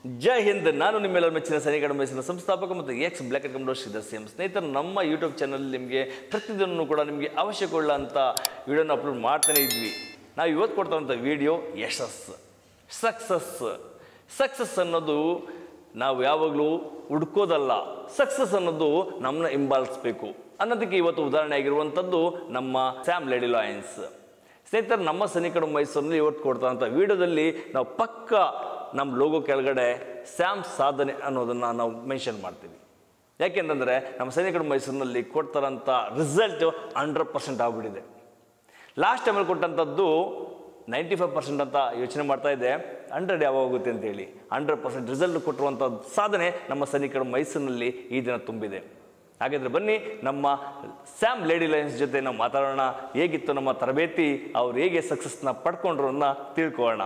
ಜೈ ಹಿಂದ್ ನಾನು ನಿಮ್ಮೆಲ್ಲರ ಮೆಚ್ಚಿನ ಸೈನಿಕ ಮೈಸೂರಿನ ಸಂಸ್ಥಾಪಕ ಮತ್ತು ex black and commando Shridhar C M ಸ್ನೇಹಿತರು ನಮ್ಮ ಯೂಟ್ಯೂಬ್ ಚಾನಲ್ ನಿಮಗೆ ಪ್ರತಿದಿನ ಕೂಡ ನಿಮಗೆ ಅವಶ್ಯಕವುಳ್ಳಂಥ ವಿಡಿಯೋನ ಅಪ್ಲೋಡ್ ಮಾಡ್ತಾನೆ ಇದ್ವಿ ನಾವು ಇವತ್ತು ಕೊಡ್ತಾರಂಥ ವಿಡಿಯೋ ಯಶಸ್ಸು ಸಕ್ಸಸ್ ಸಕ್ಸಸ್ ಅನ್ನೋದು ನಾವು ಯಾವಾಗಲೂ ಹುಡ್ಕೋದಲ್ಲ ಸಕ್ಸಸ್ ಅನ್ನೋದು ನಮ್ಮನ್ನ ಹಿಂಬಾಲಿಸ್ಬೇಕು ಅನ್ನೋದಕ್ಕೆ ಇವತ್ತು ಉದಾಹರಣೆ ಆಗಿರುವಂಥದ್ದು ನಮ್ಮ ಸ್ಯಾಮ್ ಲೇಡಿ ಲಾಯನ್ಸ್ ಸ್ನೇಹಿತರೆ ನಮ್ಮ ಸನಿಕಡ ಮೈಸೂರಿನಲ್ಲಿ ಇವತ್ತು ಕೊಡ್ತಾರಂಥ ವಿಡಿಯೋದಲ್ಲಿ ನಾವು ಪಕ್ಕ ನಮ್ಮ ಲೋಗೋ ಕೆಳಗಡೆ ಸ್ಯಾಮ್ ಸಾಧನೆ ಅನ್ನೋದನ್ನು ನಾವು ಮೆನ್ಷನ್ ಮಾಡ್ತೀವಿ ಯಾಕೆಂತಂದರೆ ನಮ್ಮ ಸೈನಿಕರ ಮೈಸೂರಿನಲ್ಲಿ ಕೊಡ್ತಾರಂಥ ರಿಸಲ್ಟ್ ಹಂಡ್ರೆಡ್ ಪರ್ಸೆಂಟ್ ಆಗಿಬಿಟ್ಟಿದೆ ಲಾಸ್ಟ್ ಟೈಮಲ್ಲಿ ಕೊಟ್ಟಂಥದ್ದು ನೈಂಟಿ ಫೈವ್ ಪರ್ಸೆಂಟ್ ಅಂತ ಯೋಚನೆ ಮಾಡ್ತಾ ಇದೆ ಹಂಡ್ರೆಡ್ ಯಾವಾಗ ಹೋಗುತ್ತೆ ಅಂತೇಳಿ ಹಂಡ್ರೆಡ್ ಪರ್ಸೆಂಟ್ ರಿಸಲ್ಟ್ ಕೊಟ್ಟಿರುವಂಥ ಸಾಧನೆ ನಮ್ಮ ಸೈನಿಕರ ಮೈಸೂರಿನಲ್ಲಿ ಈ ದಿನ ತುಂಬಿದೆ ಹಾಗಾದರೆ ಬನ್ನಿ ನಮ್ಮ ಸ್ಯಾಮ್ ಲೇಡಿ ಲೈನ್ಸ್ ಜೊತೆ ನಾವು ಮಾತಾಡೋಣ ಹೇಗಿತ್ತು ನಮ್ಮ ತರಬೇತಿ ಅವ್ರು ಹೇಗೆ ಸಕ್ಸಸ್ನ ಪಡ್ಕೊಂಡ್ರು ಅನ್ನೋ ತಿಳ್ಕೊಳ್ಳೋಣ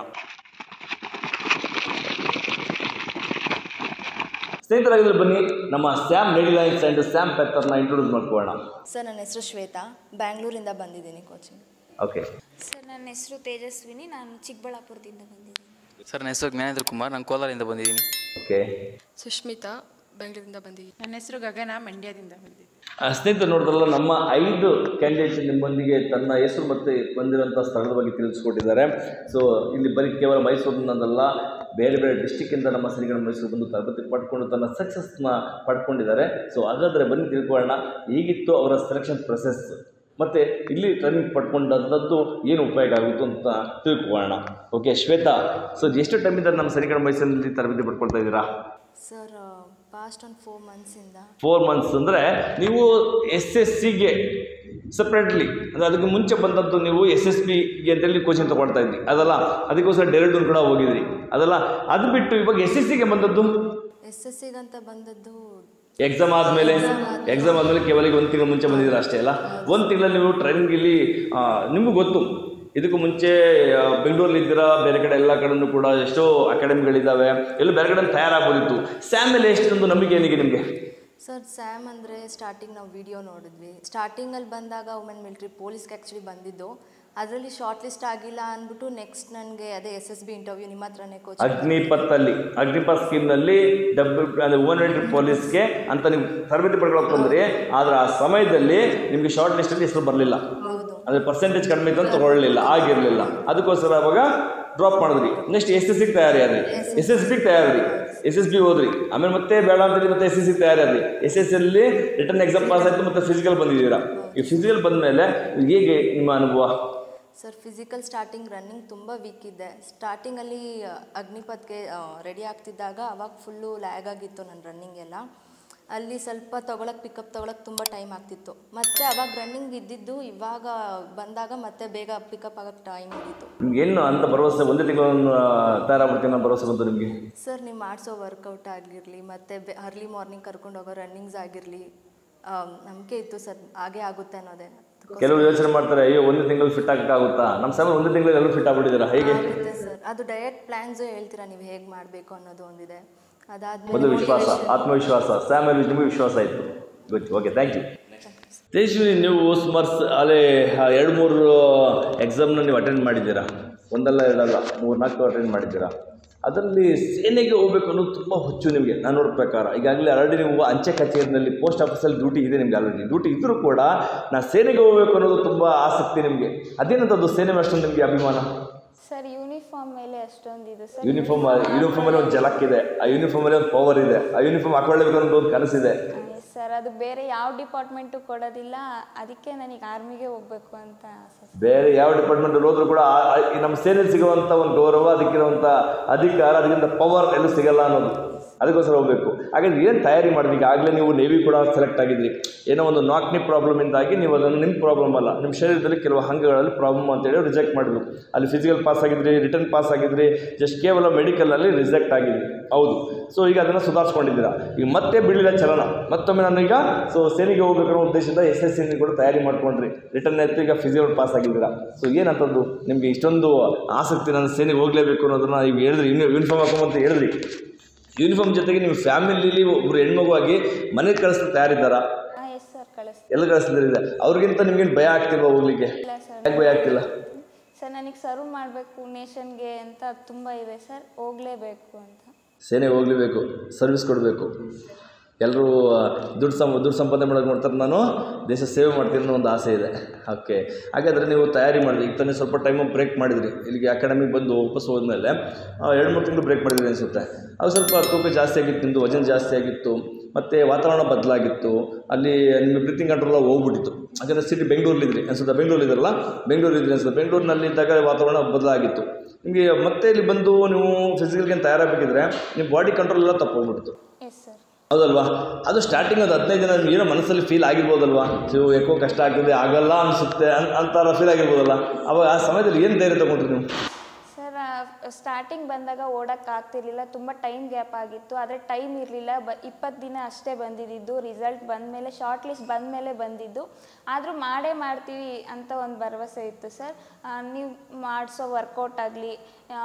ಸ್ನೇಹಿತರಾಗಿದ್ರೆ ಬನ್ನಿ ನಮ್ಮ Sam lady lines and Sam ಪೆತ್ತರ್ನ ಇಂಟ್ರೊಡ್ಯೂಸ್ ಮಾಡ್ಕೊಳ್ಳೋಣ ಸರ್ ನನ್ನ ಹೆಸರು ಶ್ವೇತಾ ಬ್ಯಾಂಗ್ಳೂರಿಂದ ಬಂದಿದ್ದೀನಿ ಕೋಚಿಂಗ್ ಓಕೆ ಸರ್ ನನ್ನ ಹೆಸರು ತೇಜಸ್ವಿನಿ ನಾನು ಚಿಕ್ಕಬಳ್ಳಾಪುರದಿಂದ ಬಂದಿದ್ದೀನಿ ಸರ್ ನನ್ನ ಹೆಸರು ಜ್ಞಾನೇಂದ್ರ ಕುಮಾರ್ ನಾನು ಕೋಲಾರಿಂದ ಬಂದಿದ್ದೀನಿ ಓಕೆ ಸುಷ್ಮಿತಾ ಬೆಂಗಳೂರಿಂದ ಬಂದಿದ್ದೀನಿ ನನ್ನ ಹೆಸರು ಗಗನ ಮಂಡ್ಯದಿಂದ ಬಂದಿದ್ದೀನಿ ಸ್ನೇಹಿತರು ನೋಡಿದ್ರಲ್ಲ ನಮ್ಮ ಐದು ಕ್ಯಾಂಡಿಡೇಟ್ಸ್ ನಿಮ್ಮೊಂದಿಗೆ ತನ್ನ ಹೆಸರು ಮತ್ತು ಬಂದಿರೋಂಥ ಸ್ಥಳದ ಬಗ್ಗೆ ತಿಳಿಸ್ಕೊಟ್ಟಿದ್ದಾರೆ ಸೊ ಇಲ್ಲಿ ಬರೀ ಕೇವಲ ಮೈಸೂರಿನದಲ್ಲ ಬೇರೆ ಬೇರೆ ಡಿಸ್ಟಿಕ್ಕಿಂದ ನಮ್ಮ ಸೈನಿಕರ ಮೈಸೂರು ಬಂದು ತರಬೇತಿ ಪಡ್ಕೊಂಡು ತನ್ನ ಸಕ್ಸಸ್ನ ಪಡ್ಕೊಂಡಿದ್ದಾರೆ ಸೊ ಹಾಗಾದರೆ ಬನ್ನಿ ತಿಳ್ಕೊಳ್ಳೋಣ ಹೇಗಿತ್ತು ಅವರ ಸೆಲೆಕ್ಷನ್ ಪ್ರೊಸೆಸ್ ಮತ್ತು ಇಲ್ಲಿ ಟ್ರೈನಿಂಗ್ ಪಡ್ಕೊಂಡಂಥದ್ದು ಏನು ಉಪಯೋಗ ಆಗುತ್ತು ಅಂತ ತಿಳ್ಕೊಳ್ಳೋಣ ಓಕೆ ಶ್ವೇತಾ ಸೊ ಎಷ್ಟು ಟೈಮಿಂದ ನಮ್ಮ ಸೈನಿಕರ ಮೈಸೂರಿನಲ್ಲಿ ತರಬೇತಿ ಪಡ್ಕೊಳ್ತಾ ಇದ್ದೀರಾ ಸರ್ ಪಾಸ್ಟ್ ಒಂದು ಫೋರ್ ಮಂತ್ಸಿಂದ ಫೋರ್ ಮಂತ್ಸ್ ಅಂದರೆ ನೀವು ಎಸ್ ಎಸ್ ಸಿಗೆ ಸಪ್ರೇಟ್ಲಿ ಅಂದರೆ ಅದಕ್ಕೆ ಮುಂಚೆ ಬಂದದ್ದು ನೀವು ಎಸ್ ಎಸ್ ಪಿಗೆ ಅಂತೇಳಿ ಕೋಚಿಂಗ್ ತೊಗೊಳ್ತಾ ಇದ್ರಿ ಅದಲ್ಲ ಅದಕ್ಕೋಸ್ಕರ ಡೆರಡೂನ್ ಕೂಡ ಹೋಗಿದ್ರಿ ಅದಲ್ಲ ಅದು ಬಿಟ್ಟು ಇವಾಗ ಎಸ್ ಎಸ್ ಸಿಗೆ ಬಂದದ್ದು ಎಸ್ ಎಸ್ ಸಿಗಂತ ಬಂದದ್ದು ಎಕ್ಸಾಮ್ ಆದಮೇಲೆ ಎಕ್ಸಾಮ್ ಆದಮೇಲೆ ಕೇವಲ ಈಗ ಒಂದು ತಿಂಗಳು ಮುಂಚೆ ಬಂದಿದ್ದೀರ ಅಷ್ಟೇ ಅಲ್ಲ ಒಂದು ತಿಂಗಳಲ್ಲಿ ನೀವು ಟ್ರೈನಿಂಗ್ ಇಲ್ಲಿ ಆ, ನಿಮಗೂ ಗೊತ್ತು ಇದಕ್ಕೂ ಮುಂಚೆ ಆ, ಬೆಂಗಳೂರಲ್ಲಿ ಇದ್ದೀರಾ ಬೇರೆ ಕಡೆ ಎಲ್ಲ ಕಡೆನೂ ಕೂಡ ಎಷ್ಟೋ ಅಕಾಡೆಮಿಗಳಿದ್ದಾವೆ ಎಲ್ಲೂ ಬೇರೆ ಕಡೆ ತಯಾರಾಗ್ಬೋದಿತ್ತು ಸ್ಯಾಮ್ ಮೇಲೆ ಎಷ್ಟೊಂದು ನಂಬಿಕೆ ಏನಿಗೆ ನಿಮಗೆ ಸರ್ ಸ್ಯಾಮ್ ಅಂದರೆ ಸ್ಟಾರ್ಟಿಂಗ್ ನಾವು ವಿಡಿಯೋ ನೋಡಿದ್ವಿ ಸ್ಟಾರ್ಟಿಂಗಲ್ಲಿ ಬಂದಾಗ ವುಮೆನ್ ಮಿಲಿಟ್ರಿ ಪೊಲೀಸ್ಗೆ ಆ್ಯಕ್ಚುಲಿ ಬಂದಿದ್ದು ಅದರಲ್ಲಿ ಶಾರ್ಟ್ ಲಿಸ್ಟ್ ಆಗಿಲ್ಲ ಅಂದ್ಬಿಟ್ಟು ನೆಕ್ಸ್ಟ್ ನನಗೆ ಅದೇ ಎಸ್ ಎಸ್ ಬಿ ಇಂಟರ್ವ್ಯೂ ನಿಮ್ಮ ಹತ್ರನೇ ಕೋಚ್ ಅಗ್ನಿಪಥಲ್ಲಿ ಅಗ್ನಿಪಥ್ ಸ್ಕೀಮ್ನಲ್ಲಿ ಡಬ್ಬಲ್ ಅಂದರೆ ಓನ್ ಎಂಟ್ರಿ ಪೊಲೀಸ್ಗೆ ಅಂತ ನೀವು ತರಬೇತಿ ಪಡ್ಕೊಳಕ್ಕೆ ಬಂದ್ರಿ ಆದರೆ ಆ ಸಮಯದಲ್ಲಿ ನಿಮಗೆ ಶಾರ್ಟ್ ಲಿಸ್ಟಲ್ಲಿ ಹೆಸರು ಬರಲಿಲ್ಲ ಹೌದು ಅಂದರೆ ಪರ್ಸೆಂಟೇಜ್ ಕಡಿಮೆ ಇತ್ತು ಅಂತ ತಗೊಳ್ಳಿಲ್ಲ ಆಗಿರಲಿಲ್ಲ ಅದಕ್ಕೋಸ್ಕರ ಅವಾಗ ಡ್ರಾಪ್ ಮಾಡಿದ್ರಿ ನೆಕ್ಸ್ಟ್ ಎಸ್ ಎಸ್ ಸಿಗೆ ತಯಾರಿ ಆದ್ರಿ ಎಸ್ ಎಸ್ ಬಿಗೆ ತಯಾರಿ ಎಸ್ ಎಸ್ ಬಿ ಹೋದ್ರಿ ಆಮೇಲೆ ಮತ್ತೆ ಬೇಡ ಅಂತೇಳಿ ಮತ್ತೆ ಎಸ್ ಎಸ್ ಸಿ ತಯಾರಿ ಆದ್ರಿ ಎಸ್ ಎಸ್ ಅಲ್ಲಿ ರಿಟರ್ನ್ ಎಕ್ಸಾಮ್ ಪಾಸ್ ಆಯಿತು ಮತ್ತೆ ಫಿಸಿಕಲ್ ಬಂದಿದ್ದೀರಾ ಈ ಫಿಸಿಕಲ್ ಬಂದಮೇಲೆ ಹೇಗೆ ನಿಮ್ಮ ಅನುಭವ ಸರ್ ಫಿಸಿಕಲ್ ಸ್ಟಾರ್ಟಿಂಗ್ ರನ್ನಿಂಗ್ ತುಂಬ ವೀಕ್ ಇದ್ದೆ ಸ್ಟಾರ್ಟಿಂಗಲ್ಲಿ ಅಗ್ನಿಪಥ್ಗೆ ರೆಡಿ ಆಗ್ತಿದ್ದಾಗ ಅವಾಗ ಫುಲ್ಲು ಲ್ಯಾಗ್ ಆಗಿತ್ತು ನನ್ನ ರನ್ನಿಂಗ್ ಎಲ್ಲ ಅಲ್ಲಿ ಸ್ವಲ್ಪ ತೊಗೊಳಕ್ಕೆ ಪಿಕಪ್ ತೊಗೊಳಕ್ಕೆ ತುಂಬ ಟೈಮ್ ಆಗ್ತಿತ್ತು ಮತ್ತು ಅವಾಗ ರನ್ನಿಂಗ್ ಇದ್ದಿದ್ದು ಇವಾಗ ಬಂದಾಗ ಮತ್ತೆ ಬೇಗ ಪಿಕಪ್ ಆಗೋಕ್ಕೆ ಟೈಮ್ ಹಿಡಿತು ನಿಮ್ಗೆ ಏನು ಅಂತ ಭರವಸೆ ಒಂದೇ ತಿಂಗಳನ್ನು ತಯಾರಾಗ್ಬಿಡ್ತೀನಿ ಅನ್ನೋ ಭರವಸೆ ಬಂತು ನಿಮಗೆ ಸರ್ ನೀವು ಮಾಡಿಸೋ ವರ್ಕೌಟ್ ಆಗಿರಲಿ ಮತ್ತು ಬೆ ಅರ್ಲಿ ಮಾರ್ನಿಂಗ್ ಕರ್ಕೊಂಡು ಹೋಗೋ ರನ್ನಿಂಗ್ಸ್ ಆಗಿರಲಿ ನಂಬಿಕೆ ಇತ್ತು ಸರ್ ಹಾಗೇ ಆಗುತ್ತೆ ಅನ್ನೋದೇ ಕೆಲವರು ಯೋಚನೆ ಮಾಡ್ತಾರೆ ಅಯ್ಯೋ ಒಂದು ತಿಂಗಳು ಫಿಟ್ ಆಗಕ್ಕಾಗುತ್ತಾ ನಮ್ಮ ಸಲ ಒಂದು ತಿಂಗಳಲ್ಲಿ ಎಲ್ಲರೂ ಫಿಟ್ ಆಗ್ಬಿಟ್ಟಿದ್ದೀರಾ ಹೇಗೆ ಆಗುತ್ತೆ ಸರ್ ಅದು ಡಯಟ್ ಪ್ಲ್ಯಾನ್ಸು ಹೇಳ್ತೀರಾ ನೀವು ಹೇಗೆ ಮಾಡಬೇಕು ಅನ್ನೋದು ಒಂದಿದೆ ಒಂದು ಅದಾದ್ಮೇಲೆ ವಿಶ್ವಾಸ ಆತ್ಮವಿಶ್ವಾಸ ಸ್ಯಾಮ್ ಮೇಲೆ ನಿಮಗೆ ವಿಶ್ವಾಸ ಇತ್ತು ಗೊತ್ತು ಓಕೆ ಥ್ಯಾಂಕ್ ಯು ತೇಜಸ್ವಿನಿ ನೀವು ಸುಮಾರು ಸ- ಅಲ್ಲೇ ಆ ಎರಡು ಮೂರು ಎಕ್ಸಾಮ್ನ ನೀವು ಅಟೆಂಡ್ ಮಾಡಿದ್ದೀರಾ ಒಂದಲ್ಲ ಎರಡಲ್ಲ ಮೂರು ನಾಲ್ಕು ಅಟೆಂಡ್ ಮಾಡಿದ್ದೀರಾ ಅದರಲ್ಲಿ ಸೇನೆಗೆ ಹೋಗ್ಬೇಕು ಅನ್ನೋದು ತುಂಬ ಹುಚ್ಚು ನಿಮಗೆ ನಾನು ನೋಡೋ ಪ್ರಕಾರ ಈಗಾಗಲೇ ಆಲ್ರೆಡಿ ನೀವು ಅಂಚೆ ಕಚೇರಿನಲ್ಲಿ ಪೋಸ್ಟ್ ಆಫೀಸಲ್ಲಿ ಡ್ಯೂಟಿ ಇದೆ ನಿಮಗೆ ಆಲ್ರೆಡಿ ಡ್ಯೂಟಿ ಇದ್ದರೂ ಕೂಡ ನಾನು ಸೇನೆಗೆ ಹೋಗ್ಬೇಕು ಅನ್ನೋದು ತುಂಬ ಆಸಕ್ತಿ ನಿಮಗೆ ಅದೇನಂತದ್ದು ಸೇನೆ ಮೇಲೆ ಅಷ್ಟೊಂದು ನಿಮಗೆ ಅಭಿಮಾನ ಸರ್ ಯೂನಿಫಾರ್ಮ್ ಮೇಲೆ ಅಷ್ಟೊಂದಿದೆ ಸರ್ ಯೂನಿಫಾರ್ಮ್ ಯೂನಿಫಾರ್ಮಲ್ಲಿ ಒಂದು ಜಲಕ್ ಇದೆ ಆ ಯೂನಿಫಾರ್ಮಲ್ಲಿ ಒಂದು ಪವರ್ ಇದೆ ಆ ಯೂನಿಫಾರ್ಮ್ ಹಾಕೊಳ್ಳೇಬೇಕು ಅನ್ನೋ ಒಂದು ಕನಸಿದೆ ಸರ್ ಅದು ಬೇರೆ ಯಾವ ಡಿಪಾರ್ಟ್ಮೆಂಟು ಕೊಡೋದಿಲ್ಲ ಅದಕ್ಕೆ ನನಗೆ ಆರ್ಮಿಗೆ ಹೋಗ್ಬೇಕು ಅಂತ ಆಸೆ ಸರ್. ಬೇರೆ ಯಾವ ಡಿಪಾರ್ಟ್ಮೆಂಟಲ್ಲಿ ಹೋದ್ರೂ ಕೂಡ ಆ- ಆ- ಈ ನಮ್ಮ ಸೇನೆಯಲ್ಲಿ ಸಿಗುವಂಥ ಒಂದು ಗೌರವ ಅದಕ್ಕಿರುವಂಥ ಅಧಿಕಾರ ಅದಕ್ಕಿಂತ ಪವರ್ ಎಲ್ಲೂ ಸಿಗಲ್ಲ ಅನ್ನೋದು ಅದಕ್ಕೋಸ್ಕರ ಹೋಗಬೇಕು ಹಾಗಾದ್ರೆ ಏನು ತಯಾರಿ ಮಾಡಿದ್ರಿ ಈಗಾಗಲೇ ನೀವು ನೇವಿ ಕೂಡ ಸೆಲೆಕ್ಟ್ ಆಗಿದ್ರಿ ಏನೋ ಒಂದು ನಾಕ್ನಿ ಪ್ರಾಬ್ಲಮಿಂದಾಗಿ ನೀವು ಅದನ್ನು ನಿಮ್ಮ ಪ್ರಾಬ್ಲಮ್ ಅಲ್ಲ ನಿಮ್ಮ ಶರೀರದಲ್ಲಿ ಕೆಲವು ಅಂಗಗಳಲ್ಲಿ ಪ್ರಾಬ್ಲಮ್ ಅಂತೇಳಿ ರಿಜೆಕ್ಟ್ ಮಾಡಿದ್ರು ಅಲ್ಲಿ ಫಿಸಿಕಲ್ ಪಾಸ್ ಆಗಿದ್ರಿ ರಿಟರ್ನ್ ಪಾಸ್ ಆಗಿದ್ರಿ ಜಸ್ಟ್ ಕೇವಲ ಮೆಡಿಕಲ್ನಲ್ಲಿ ರಿಜೆಕ್ಟ್ ಆಗಿದ್ರಿ ಹೌದು ಸೊ ಈಗ ಅದನ್ನು ಸುಧಾರಿಸ್ಕೊಂಡಿದ್ದೀರಾ ಈಗ ಮತ್ತೆ ಬಿಡಲಿಲ್ಲ ಚಲನ ಮತ್ತೊಮ್ಮೆ ನಾನೀಗ ಸೊ ಸೇನೆಗೆ ಹೋಗ್ಬೇಕು ಅನ್ನೋ ಉದ್ದೇಶದಿಂದ ಎಸ್ ಎಸ್ ಸಿ ಕೂಡ ತಯಾರಿ ಮಾಡ್ಕೊಂಡ್ರಿ ರಿಟರ್ನ್ ಆಯ್ತು ಈಗ ಫಿಸಿಕಲ್ ಪಾಸ್ ಆಗಿದ್ದೀರಾ ಸೊ ಏನಂತದ್ದು ನಿಮಗೆ ಇಷ್ಟೊಂದು ಆಸಕ್ತಿ ನಾನು ಸೇನೆಗೆ ಹೋಗಲೇಬೇಕು ಅನ್ನೋದನ್ನ ಈಗ ಹೇಳಿದ್ರಿ ಇನ್ನು ಯೂನಿಫಾರ್ಮ್ ಹಾಕೊಂಬಂತ ಹೇಳಿದ್ರಿ ಯೂನಿಫಾರ್ಮ್ ಜೊತೆಗೆ ನೀವು ಫ್ಯಾಮಿಲಿಲಿ ಒಬ್ಬರು ಹೆಣ್ಮಗುವಾಗಿ ಮನೆಗೆ ಕಳಿಸ್ತಾ ತಯಾರಿದ್ದಾರಾ ಹಾಂ ಎಸ್ ಸರ್ ಕಳಿಸ್ತೀನಿ ಎಲ್ಲ ಕಳಿಸ್ತಿದ್ದಾರೆ ಅವ್ರಿಗಿಂತ ನಿಮ್ಗೇನು ಭಯ ಆಗ್ತಿಲ್ವಾ ಹೋಗ್ಲಿಕ್ಕೆ ಇಲ್ಲ ಸರ್ ಯಾಕೆ ಭಯ ಆಗ್ತಿಲ್ಲ ಸರ್ ನನಗೆ ಸರ್ವ್ ಮಾಡಬೇಕು ನೇಷನ್ಗೆ ಅಂತ ತುಂಬ ಇದೆ ಸರ್ ಹೋಗಲೇಬೇಕು ಅಂತ ಸೇನೆಗೆ ಹೋಗಲೇಬೇಕು ಸರ್ವಿಸ್ ಕೊಡಬೇಕು ಎಲ್ಲರೂ ದುಡ್ಡು ಸಂ ದುಡ್ಡು ಸಂಪಾದನೆ ಮಾಡೋಕೆ ನೋಡ್ತಾರೆ ನಾನು ದೇಶ ಸೇವೆ ಮಾಡ್ತೀನಿ ಅನ್ನೋ ಒಂದು ಆಸೆ ಇದೆ ಓಕೆ ಹಾಗಾದರೆ ನೀವು ತಯಾರಿ ಮಾಡಿದ್ರಿ ಈಗ ತಾನೇ ಸ್ವಲ್ಪ ಟೈಮು ಬ್ರೇಕ್ ಮಾಡಿದ್ರಿ ಇಲ್ಲಿಗೆ ಅಕಾಡೆಮಿಗೆ ಬಂದು ವಾಪಸ್ ಹೋದ್ಮೇಲೆ ಆ, ಎರಡು ಮೂರು ತಿಂಗಳು ಬ್ರೇಕ್ ಮಾಡಿದ್ರಿ ಅನಿಸುತ್ತೆ ಅದು ಸ್ವಲ್ಪ ತೂಕ ಜಾಸ್ತಿ ಆಗಿತ್ತು ನಿಮ್ಮದು ವಜನ್ ಜಾಸ್ತಿ ಆಗಿತ್ತು ಮತ್ತು ವಾತಾವರಣ ಬದಲಾಗಿತ್ತು ಅಲ್ಲಿ ನಿಮ್ಮ ಬ್ರೀತಿಂಗ್ ಕಂಟ್ರೋಲ್ ಹೋಗ್ಬಿಟ್ಟಿತ್ತು ಯಾಕಂದರೆ ಸಿಟಿ ಬೆಂಗಳೂರಲ್ಲಿದ್ರಿ ಅನ್ಸುತ್ತೆ ಬೆಂಗಳೂರಲ್ಲಿದ್ದಾರಲ್ಲ ಬೆಂಗಳೂರಿದ್ರಿ ಅನ್ಸುತ್ತೆ ಬೆಂಗಳೂರಿನಲ್ಲಿದ್ದಾಗ ವಾತಾವರಣ ಬದಲಾಗಿತ್ತು ನಿಮಗೆ ಮತ್ತೆ ಇಲ್ಲಿ ಬಂದು ನೀವು ಫಿಸಿಕಲ್ಗೆ ತಯಾರಾಗಬೇಕಿದ್ರೆ ನಿಮ್ಮ ಬಾಡಿ ಕಂಟ್ರೋಲ್ ಎಲ್ಲ ತಪ್ಪೋಗ್ಬಿಡ್ತು ಎಸ್ ಸರ್ ಹೌದಲ್ವಾ ಅದು ಸ್ಟಾರ್ಟಿಂಗ್ ಅದು ಹದಿನೈದು ದಿನ ನಿಮ್ಗೆ ಏನೋ ಮನಸ್ಸಲ್ಲಿ ಫೀಲ್ ಆಗಿರ್ಬೋದಲ್ವಾ ಸೊ ಯಾಕೋ ಕಷ್ಟ ಆಗ್ತದೆ ಆಗಲ್ಲ ಅನಿಸುತ್ತೆ ಅನ್ ಅಂತಾರ ಫೀಲ್ ಆಗಿರ್ಬೋದಲ್ಲ ಅವಾಗ ಆ ಸಮಯದಲ್ಲಿ ಏನು ಧೈರ್ಯ ತಗೊಂಡ್ರಿ ನೀವು ಸರ್ ಸ್ಟಾರ್ಟಿಂಗ್ ಬಂದಾಗ ಓಡೋಕ್ಕೆ ಆಗ್ತಿರ್ಲಿಲ್ಲ ತುಂಬ ಟೈಮ್ ಗ್ಯಾಪ್ ಆಗಿತ್ತು ಆದರೆ ಟೈಮ್ ಇರಲಿಲ್ಲ ಬ ಇಪ್ಪತ್ತು ದಿನ ಅಷ್ಟೇ ಬಂದಿದ್ದು ರಿಸಲ್ಟ್ ಬಂದಮೇಲೆ ಶಾರ್ಟ್ ಲಿಸ್ಟ್ ಬಂದಮೇಲೆ ಬಂದಿದ್ದು ಆದರೂ ಮಾಡೇ ಮಾಡ್ತೀವಿ ಅಂತ ಒಂದು ಭರವಸೆ ಇತ್ತು ಸರ್ ನೀವು ಮಾಡಿಸೋ ವರ್ಕೌಟ್ ಆಗಲಿ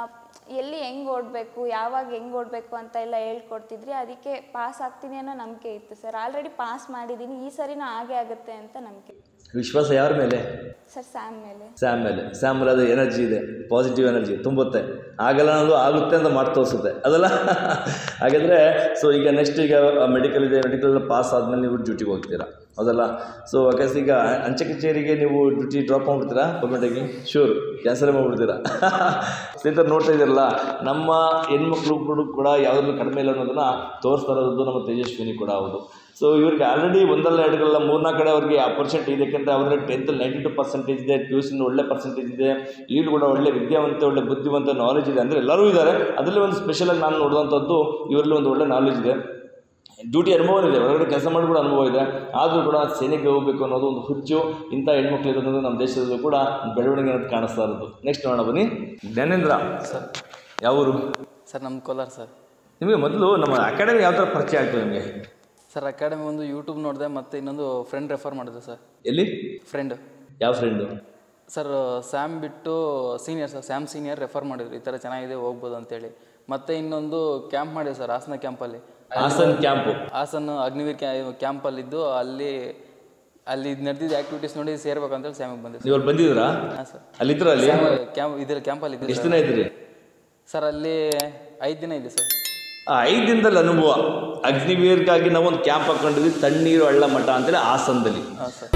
ಎಲ್ಲಿ ಹೆಂಗೆ ಓಡಬೇಕು ಯಾವಾಗ ಹೆಂಗೆ ಓಡಬೇಕು ಅಂತ ಎಲ್ಲ ಹೇಳ್ಕೊಡ್ತಿದ್ರಿ ಅದಕ್ಕೆ ಪಾಸ್ ಆಗ್ತೀನಿ ಅನ್ನೋ ನಂಬಿಕೆ ಇತ್ತು ಸರ್ ಆಲ್ರೆಡಿ ಪಾಸ್ ಮಾಡಿದ್ದೀನಿ ಈ ಸರಿನೂ ಹಾಗೆ ಆಗುತ್ತೆ ಅಂತ ನಂಬಿಕೆ ವಿಶ್ವಾಸ ಯಾರ ಮೇಲೆ ಸರ್ ಸ್ಯಾಮ್ ಮೇಲೆ ಸ್ಯಾಮ್ ಮೇಲೆ ಸ್ಯಾಮ್ ಮೇಲೆ ಅದು ಎನರ್ಜಿ ಇದೆ ಪಾಸಿಟಿವ್ ಎನರ್ಜಿ ತುಂಬುತ್ತೆ ಆಗಲ್ಲ ಅನ್ನೋದು ಆಗುತ್ತೆ ಅಂತ ಮಾಡಿ ತೋರಿಸುತ್ತೆ ಅದಲ್ಲ ಹಾಗಾದರೆ ಸೊ ಈಗ ನೆಕ್ಸ್ಟ್ ಈಗ ಮೆಡಿಕಲ್ ಇದೆ ಮೆಡಿಕಲ್ ಪಾಸ್ ಆದಮೇಲೆ ನೀವು ಡ್ಯೂಟಿಗೆ ಹೋಗ್ತೀರಾ ಹೌದಲ್ಲ ಸೊ ಅಕಸ್ ಈಗ ಅಂಚೆ ಕಚೇರಿಗೆ ನೀವು ಡ್ಯೂಟಿ ಡ್ರಾಪ್ ಮಾಡ್ಬಿಡ್ತೀರಾ ಪರ್ಮನೆಂಟಾಗಿ ಶೂರ್ ಕ್ಯಾನ್ಸಲೇ ಮಾಡ್ಬಿಡ್ತೀರಾ ಸ್ನೇಹಿತರು ನೋಡ್ತಾ ಇದ್ದೀರಲ್ಲ ನಮ್ಮ ಹೆಣ್ಮಕ್ಳು ಕೂಡ ಯಾವುದ್ರಲ್ಲೂ ಕಡಿಮೆ ಇಲ್ಲ ಅನ್ನೋದನ್ನ ತೋರಿಸ್ತಾ ಇರೋದು ನಮ್ಮ ತೇಜಸ್ವಿನಿ ಕೂಡ ಹೌದು ಸೊ ಇವ್ರಿಗೆ ಆಲ್ರೆಡಿ ಒಂದಲ್ಲ ಎರಡಲ್ಲ ಮೂರ್ನಾಲ್ಕು ಕಡೆ ಅವ್ರಿಗೆ ಆಪರ್ಚುನಿಟಿ ಇದೆ ಯಾಕೆಂದರೆ ಅವರಲ್ಲಿ ಟೆಂತಲ್ಲಿ ನೈಂಟಿ ಟು ಪರ್ಸೆಂಟೇಜ್ ಇದೆ ಪಿ ಯು ಸಿನ ಒಳ್ಳೆ ಪರ್ಸೆಂಟೇಜ್ ಇದೆ ಈಗಲೂ ಕೂಡ ಒಳ್ಳೆ ವಿದ್ಯಾವಂತ ಒಳ್ಳೆ ಬುದ್ಧಿವಂತ ನಾಲೆಜ್ ಇದೆ ಅಂದರೆ ಎಲ್ಲರೂ ಇದ್ದಾರೆ ಅದರಲ್ಲಿ ಒಂದು ಸ್ಪೆಷಲಾಗಿ ನಾನು ನೋಡಿದಂಥದ್ದು ಇವರಲ್ಲಿ ಒಂದು ಒಳ್ಳೆ ನಾಲೆಜ್ ಇದೆ ಡ್ಯೂಟಿ ಅನುಭವ ಇದೆ ಹೊರಗಡೆ ಕೆಲಸ ಮಾಡಿ ಕೂಡ ಅನುಭವ ಇದೆ ಆದರೂ ಕೂಡ ಸೇನೆಗೆ ಹೋಗಬೇಕು ಅನ್ನೋದು ಒಂದು ಹುಚ್ಚು ಇಂಥ ಹೆಣ್ಮಕ್ಳು ಇರೋದ್ರಿಂದ ನಮ್ಮ ದೇಶದಲ್ಲೂ ಕೂಡ ಬೆಳವಣಿಗೆ ಅನ್ನೋದು ಕಾಣಿಸ್ತಾ ಇರೋದು ನೆಕ್ಸ್ಟ್ ನೋಡೋಣ ಬನ್ನಿ ಜ್ಞಾನೇಂದ್ರ ಸರ್ ಯಾವ ಊರು ಸರ್ ನಮ್ಮ ಕೋಲಾರ ಸರ್ ನಿಮಗೆ ಮೊದಲು ನಮ್ಮ ಅಕಾಡೆಮಿ ಯಾವ ಥರ ಪರಿಚಯ ಆಗ್ತದೆ ನಿಮಗೆ ಸರ್ ಅಕಾಡೆಮಿ ಒಂದು ಯೂಟ್ಯೂಬ್ ನೋಡಿದೆ ಮತ್ತು ಇನ್ನೊಂದು ಫ್ರೆಂಡ್ ರೆಫರ್ ಮಾಡಿದೆ ಸರ್ ಎಲ್ಲಿ ಫ್ರೆಂಡ್ ಯಾವ ಫ್ರೆಂಡು ಸರ್ ಸ್ಯಾಮ್ ಬಿಟ್ಟು senior sir Sam senior refer ಮಾಡಿದ್ರು ಈ ಥರ ಚೆನ್ನಾಗಿದೆ ಹೋಗ್ಬೋದು ಅಂತೇಳಿ ಮತ್ತು ಇನ್ನೊಂದು ಕ್ಯಾಂಪ್ ಮಾಡಿದೆ ಸರ್ ಹಾಸನ ಕ್ಯಾಂಪಲ್ಲಿ ಹಾಸನ್ ಕ್ಯಾಂಪು ಹಾಸನ ಅಗ್ನಿವೀರ್ ಕ್ಯಾ ಕ್ಯಾಂಪಲ್ಲಿದ್ದು ಅಲ್ಲಿ ಅಲ್ಲಿ ನಡೆದಿದ್ದ ಆ್ಯಕ್ಟಿವಿಟೀಸ್ ನೋಡಿ ಸೇರ್ಬೇಕಂತೇಳಿ ಸ್ಯಾಮಿಗೆ ಬಂದೆ ನೀವು ಅಲ್ಲಿ ಬಂದಿದ್ದೀರಾ ಹಾಂ ಸರ್ ಅಲ್ಲಿದ್ರ ಅಲ್ಲಿ ಕ್ಯಾಂಪ್ ಇದ್ರ ಕ್ಯಾಂಪಲ್ಲಿ ಇದ್ದೆ ಎಷ್ಟು ದಿನ ಇದ್ರಿ ಸರ್ ಅಲ್ಲಿ ಐದು ದಿನ ಇದೆ ಸರ್ ಆ ಐದು ದಿನದಲ್ಲಿ ಅನುಭವ ಅಗ್ನಿವೀರ್ಗಾಗಿ ನಾವು ಒಂದು ಕ್ಯಾಂಪ್ ಹಾಕೊಂಡಿದ್ವಿ ತಣ್ಣೀರು ಹಳ್ಳ ಮಠ ಅಂತೇಳಿ ಹಾಸನದಲ್ಲಿ ಹಾಂ ಸರ್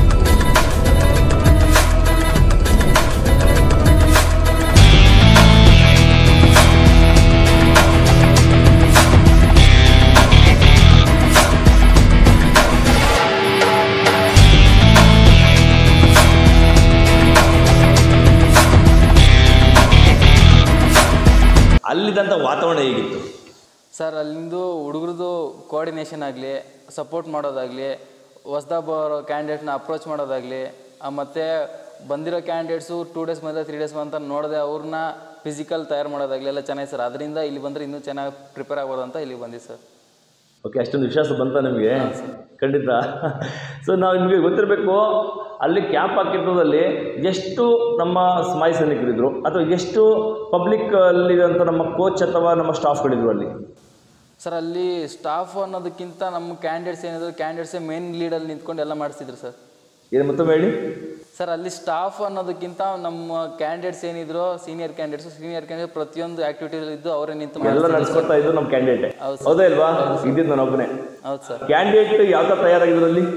ಅಲ್ಲಿದ್ದಂಥ ವಾತಾವರಣ ಹೇಗಿತ್ತು ಸರ್ ಅಲ್ಲಿಂದು ಹುಡುಗರದು ಕೋಆರ್ಡಿನೇಷನ್ ಆಗಲಿ ಸಪೋರ್ಟ್ ಮಾಡೋದಾಗಲಿ ಹೊಸ್ದಾಗಿ ಬರೋ ಕ್ಯಾಂಡಿಡೇಟ್ನ ಅಪ್ರೋಚ್ ಮಾಡೋದಾಗಲಿ ಮತ್ತು ಬಂದಿರೋ ಕ್ಯಾಂಡಿಡೇಟ್ಸು ಟೂ ಡೇಸ್ ಬಂದರೆ ತ್ರೀ ಡೇಸ್ ಅಂತ ನೋಡದೆ ಅವ್ರನ್ನ ಫಿಸಿಕಲ್ ತಯಾರು ಮಾಡೋದಾಗಲಿ ಎಲ್ಲ ಚೆನ್ನಾಗಿ ಸರ್ ಅದರಿಂದ ಇಲ್ಲಿ ಬಂದರೆ ಇನ್ನೂ ಚೆನ್ನಾಗಿ ಪ್ರಿಪೇರ್ ಆಗ್ಬೋದು ಅಂತ ಇಲ್ಲಿ ಬಂದಿ ಸರ್ ಓಕೆ ಅಷ್ಟೊಂದು ವಿಶ್ವಾಸ ಬಂತ ನಿಮಗೆ ಖಂಡಿತ ಸೊ ನಾವು ನಿಮಗೆ ಗೊತ್ತಿರಬೇಕು ಅಲ್ಲಿ ಕ್ಯಾಂಪ್ ಹಾಕಿರೋದಲ್ಲಿ ಎಷ್ಟು ನಮ್ಮ ಸ್ಮಾಯಿ ಸೈನಿಕರಿದ್ರು ಅಥವಾ ಎಷ್ಟು ಪಬ್ಲಿಕ್ ಅಲ್ಲಿರುವಂಥ ನಮ್ಮ ಕೋಚ್ ಅಥವಾ ನಮ್ಮ ಸ್ಟಾಫ್ಗಳಿದ್ರು ಅಲ್ಲಿ ಸರ್ ಅಲ್ಲಿ ಸ್ಟಾಫ್ ಅನ್ನೋದಕ್ಕಿಂತ ನಮ್ಮ ಕ್ಯಾಂಡಿಡೇಟ್ಸ್ ಏನಿದ್ರು ಕ್ಯಾಂಡಿಡೇಟ್ಸೇ ಮೇನ್ ಲೀಡಲ್ಲಿ ನಿಂತ್ಕೊಂಡು ಎಲ್ಲ ಮಾಡಿಸ್ತಿದ್ರು ಸರ್ ಏನು ಮತ್ತೊಮ್ಮೆ ಹೇಳಿ ಸರ್ ಅಲ್ಲಿ ಸ್ಟಾಫ್ ಅನ್ನೋದಕ್ಕಿಂತ ನಮ್ಮ ಕ್ಯಾಂಡಿಡೇಟ್ಸ್ ಏನಿದ್ರು ಸೀನಿಯರ್ ಕ್ಯಾಂಡಿಡೇಟ್ಸ್ ಸೀನಿಯರ್ ಕ್ಯಾಂಡಿಡೇಟ್ ಪ್ರತಿಯೊಂದು ಆಕ್ಟಿವಿಟಿ ಇದ್ದು ಅವರೇ ನಿಂತು ಎಲ್ಲ ಮಾಡಿಸ್ತಿದ್ರು ನಡೆಸ್ಕೊಡ್ತಾ ಇದ್ದು ನಮ್ಮ ಕ್ಯಾಂಡಿಡೇಟ್ ಹೌದು ಸರ್. ಹೌದಾ ಇಲ್ವಾ ಇದ್ದಿದ್ದು ನಾನು ಒಬ್ಬನೇ ಹೌದು ಸರ್ ಕ್ಯಾಂಡಿಡೇಟ್ ಯಾವ ಥರ ತಯಾರಾಗಿದ್ರು ಅಲ್ಲಿ